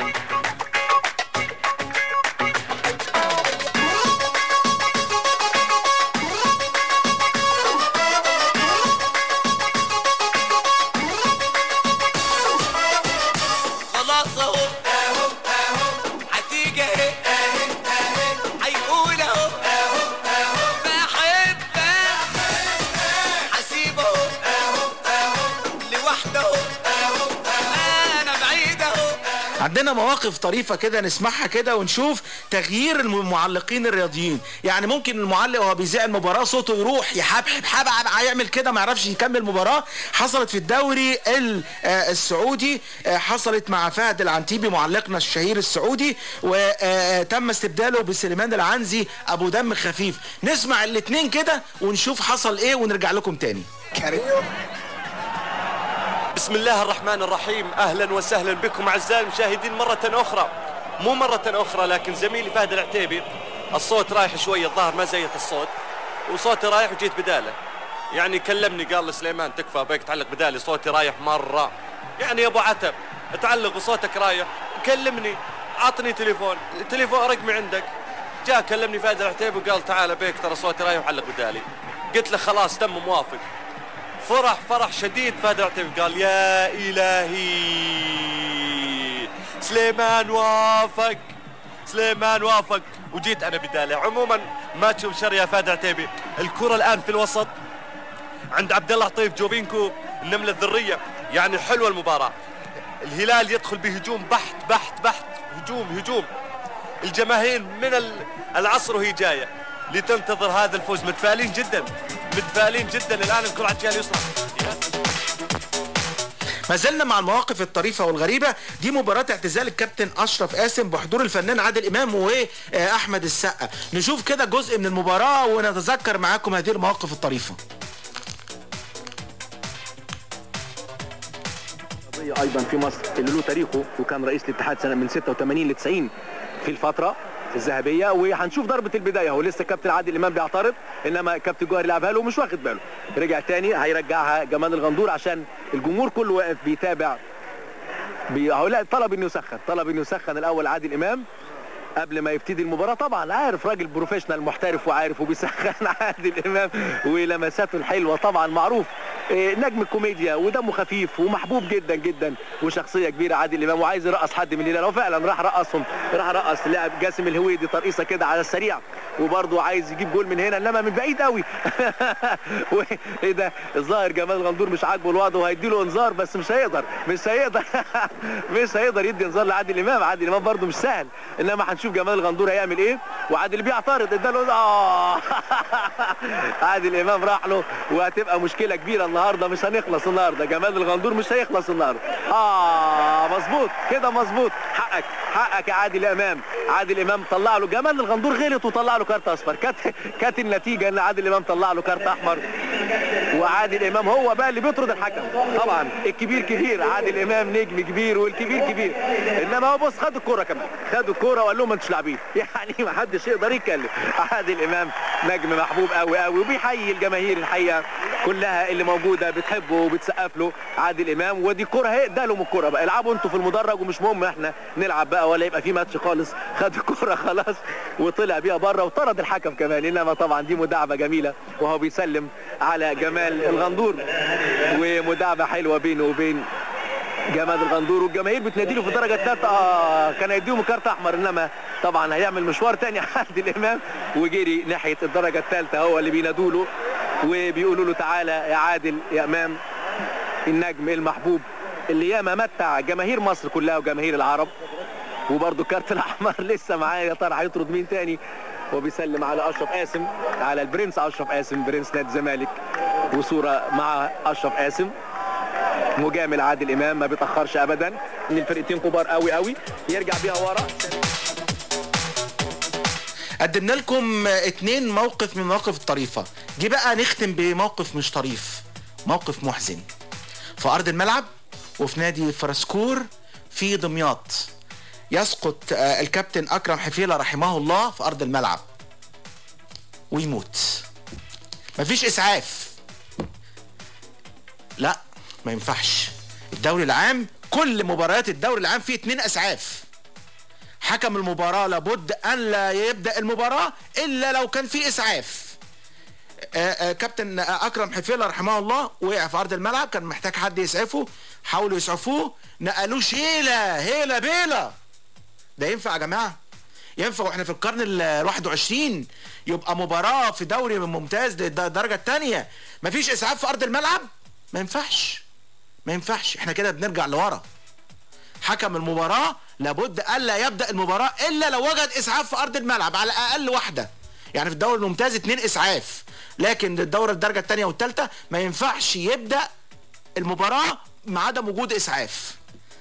خلاص اهو اهو اهو هتيجي اهي اهي اهي هيقول اهو اهو اهو بحبك هسيبه اهو اهو لوحده اهو انا بعيد اهو عندنا مواقف طريفة كده نسمعها كده ونشوف تغيير المعلقين الرياضيين يعني ممكن المعلق وهو بيذيع المباراة صوته يروح يحبحب حبعب هيعمل كده ما يعرفش يكمل المباراة حصلت في الدوري ال- آه، السعودي آه، حصلت مع فهد العنتيبي معلقنا الشهير السعودي وتم استبداله بسليمان العنزي ابو دم خفيف نسمع الاتنين كده ونشوف حصل ايه ونرجع لكم تاني بسم الله الرحمن الرحيم اهلا وسهلا بكم اعزائي المشاهدين مره اخرى مو مره اخرى لكن زميلي فهد العتيبي الصوت رايح شويه الظاهر ما زيت الصوت وصوتي رايح وجيت بداله يعني كلمني قال لي سليمان تكفى بيك تعلق بدالي صوتي رايح مره يعني يا ابو عتب تعلق وصوتك رايح كلمني عطني تليفون تليفون رقمي عندك جاء كلمني فهد العتيبي وقال تعال بيك ترى صوتي رايح وعلق بدالي قلت له خلاص تم موافق فرح فرح شديد فهد العتيبي قال يا إلهي سليمان وافق سليمان وافق وجيت أنا بداله عموما ما تشوف شر يا فهد العتيبي الكرة الآن في الوسط عند عبد الله عطيف جوبينكو النملة الذرية يعني حلوة المباراة الهلال يدخل بهجوم بحت بحت بحت هجوم هجوم الجماهير من ال- العصر وهي جايه لتنتظر هذا الفوز متفائلين جدا متفائلين جدا الان الكره على الجهه اليسرى ما زلنا مع المواقف الطريفة والغريبة دي مباراة اعتزال الكابتن أشرف قاسم بحضور الفنان عادل إمام وأحمد السقا نشوف كده جزء من المباراة ونتذكر معاكم هذه المواقف الطريفة قضية ايضا في مصر اللي له تاريخه وكان رئيس الاتحاد سنه من 86 ل 90 في الفتره الذهبيه وهنشوف ضربه البدايه هو لسه كابتن عادل امام بيعترض انما كابتن جوهر لعبها له ومش واخد باله رجع تاني هيرجعها جمال الغندور عشان الجمهور كله واقف بيتابع بي... هو لا طلب انه يسخن طلب انه يسخن الاول عادل امام قبل ما يبتدي المباراه طبعا عارف راجل بروفيشنال محترف وعارف وبيسخن عادل امام ولمساته الحلوه طبعا معروف إيه، نجم الكوميديا ودمه خفيف ومحبوب جدا جدا وشخصيه كبيره عادل امام وعايز يرقص حد من الليله لو فعلا راح رقصهم راح رقص لاعب جاسم الهويدي ترقيصه كده على السريع وبرضه عايز يجيب جول من هنا انما من بعيد قوي وايه ده الظاهر جمال الغندور مش عاجبه الوضع وهيديله انذار بس مش هيقدر مش هيقدر مش هيقدر يدي انذار لعادل امام عادل امام برضه مش سهل انما هنشوف جمال الغندور هيعمل ايه وعادل بيعترض اداله اه عادل امام راح له وهتبقى مشكله كبيره النهارده مش هنخلص النهارده جمال الغندور مش هيخلص النهارده اه مظبوط كده مظبوط حقك حقك يا عادل امام عادل امام طلع له جمال الغندور غلط وطلع له كارت اصفر كانت كانت النتيجه ان عادل امام طلع له كارت احمر وعادل امام هو بقى اللي بيطرد الحكم طبعا الكبير كبير عادل امام نجم كبير والكبير كبير انما هو بص خد الكوره كمان خد الكوره وقال لهم انتوا لاعبين يعني ما حدش يقدر يتكلم عادل امام نجم محبوب قوي قوي وبيحيي الجماهير الحقيقه كلها اللي موجوده بتحبه وبتسقف له عادل امام ودي الكوره هي ده لهم الكوره بقى العبوا انتوا في المدرج ومش مهم احنا نلعب بقى ولا يبقى في ماتش خالص خد الكوره خلاص وطلع بيها بره وطرد الحكم كمان انما طبعا دي مداعبه جميله وهو بيسلم على جمال الغندور ومداعبه حلوه بينه وبين جمال الغندور والجماهير بتناديله في الدرجه الثالثه اه كان هيديهم كارت احمر انما طبعا هيعمل مشوار تاني عادل امام وجري ناحيه الدرجه الثالثه هو اللي بينادوا له وبيقولوا له تعالى يا عادل يا امام النجم المحبوب اللي ياما متع جماهير مصر كلها وجماهير العرب وبرضه الكارت الاحمر لسه معاه يا ترى هيطرد مين تاني وبيسلم على اشرف قاسم على البرنس اشرف قاسم برنس نادي الزمالك وصوره مع اشرف قاسم مجامل عادل امام ما بيتاخرش ابدا ان الفرقتين كبار قوي قوي يرجع بيها ورا قدمنا لكم اتنين موقف من المواقف الطريفة جه بقى نختم بموقف مش طريف موقف محزن في أرض الملعب وفي نادي فرسكور في دمياط يسقط آه، الكابتن أكرم حفيلة رحمه الله في أرض الملعب ويموت مفيش إسعاف لا ما ينفعش الدوري العام كل مباريات الدوري العام فيه اتنين اسعاف حكم المباراة لابد ان لا يبدأ المباراة الا لو كان في اسعاف آه، آه، كابتن آه، اكرم حفيلة رحمه الله وقع في ارض الملعب كان محتاج حد يسعفه حاولوا يسعفوه نقلوه شيلة هيلة بيلة ده ينفع يا جماعة ينفع واحنا في القرن ال 21 يبقى مباراة في دوري ممتاز للدرجة الثانية مفيش اسعاف في ارض الملعب ما ينفعش ما ينفعش احنا كده بنرجع لورا حكم المباراة لابد الا يبدأ المباراة الا لو وجد اسعاف في ارض الملعب على الاقل واحدة يعني في الدوري الممتاز اتنين اسعاف لكن الدورة الدرجة الثانية والثالثة ما ينفعش يبدأ المباراة مع عدم وجود اسعاف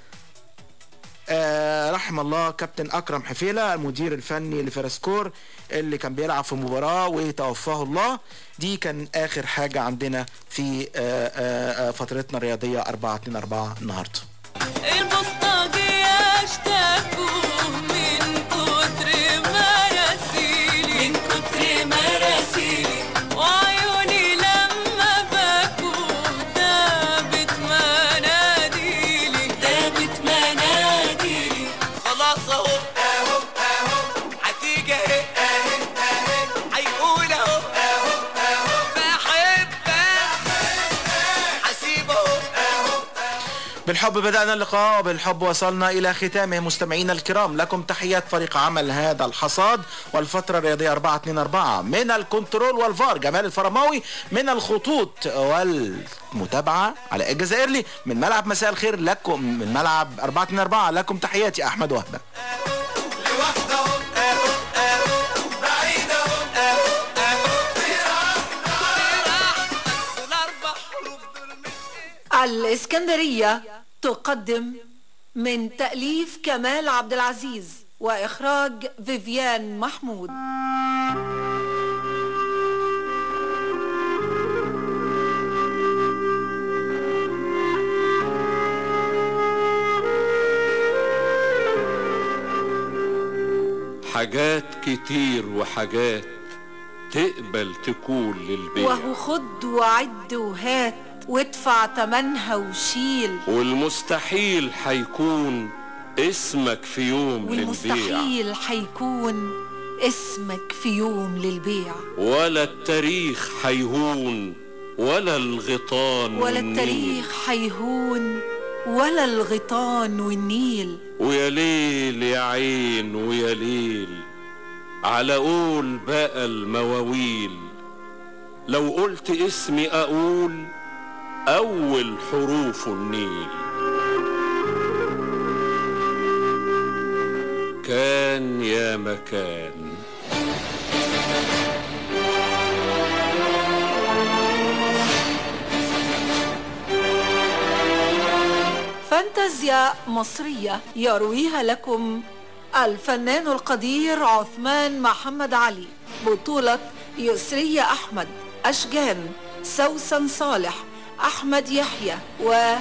آه رحم الله كابتن اكرم حفيله المدير الفني لفرسكور اللي كان بيلعب في مباراه وتوفاه الله دي كان اخر حاجه عندنا في آه آه آه فترتنا الرياضيه 4 2 4 النهارده البوسطجية اشتكوا من كتر مراسيلي من كتر مراسيلي وعيوني لما بكوا دابت مناديلي دابت مناديلي خلاص اهو اهو اهو هتيجي اهي اهي اهي هيقول اهو اهو اهو بحبك هسيبه اهو بالحب بدأنا اللقاء وبالحب وصلنا إلى ختامه مستمعينا الكرام لكم تحيات فريق عمل هذا الحصاد والفترة الرياضية 4 2 4 من الكنترول والفار جمال الفرماوي من الخطوط والمتابعة على الجزائرلي من ملعب مساء الخير لكم من ملعب 4 2 4 لكم تحياتي أحمد وهبة بعيد اهو اهو اهو الإسكندرية تقدم من تأليف كمال عبد العزيز وإخراج فيفيان محمود حاجات كتير وحاجات تقبل تكون للبيع وهو خد وعد وهات وادفع تمنها وشيل والمستحيل حيكون اسمك في يوم للبيع والمستحيل حيكون اسمك في يوم للبيع ولا التاريخ حيهون ولا الغيطان ولا والنيل. التاريخ هيهون ولا الغيطان والنيل ويا ليل يا عين ويا ليل على قول بقى المواويل لو قلت اسمي اقول اول حروف النيل كان يا مكان فانتازيا مصرية يرويها لكم الفنان القدير عثمان محمد علي بطولة يسرية أحمد أشجان سوسن صالح أحمد يحيى و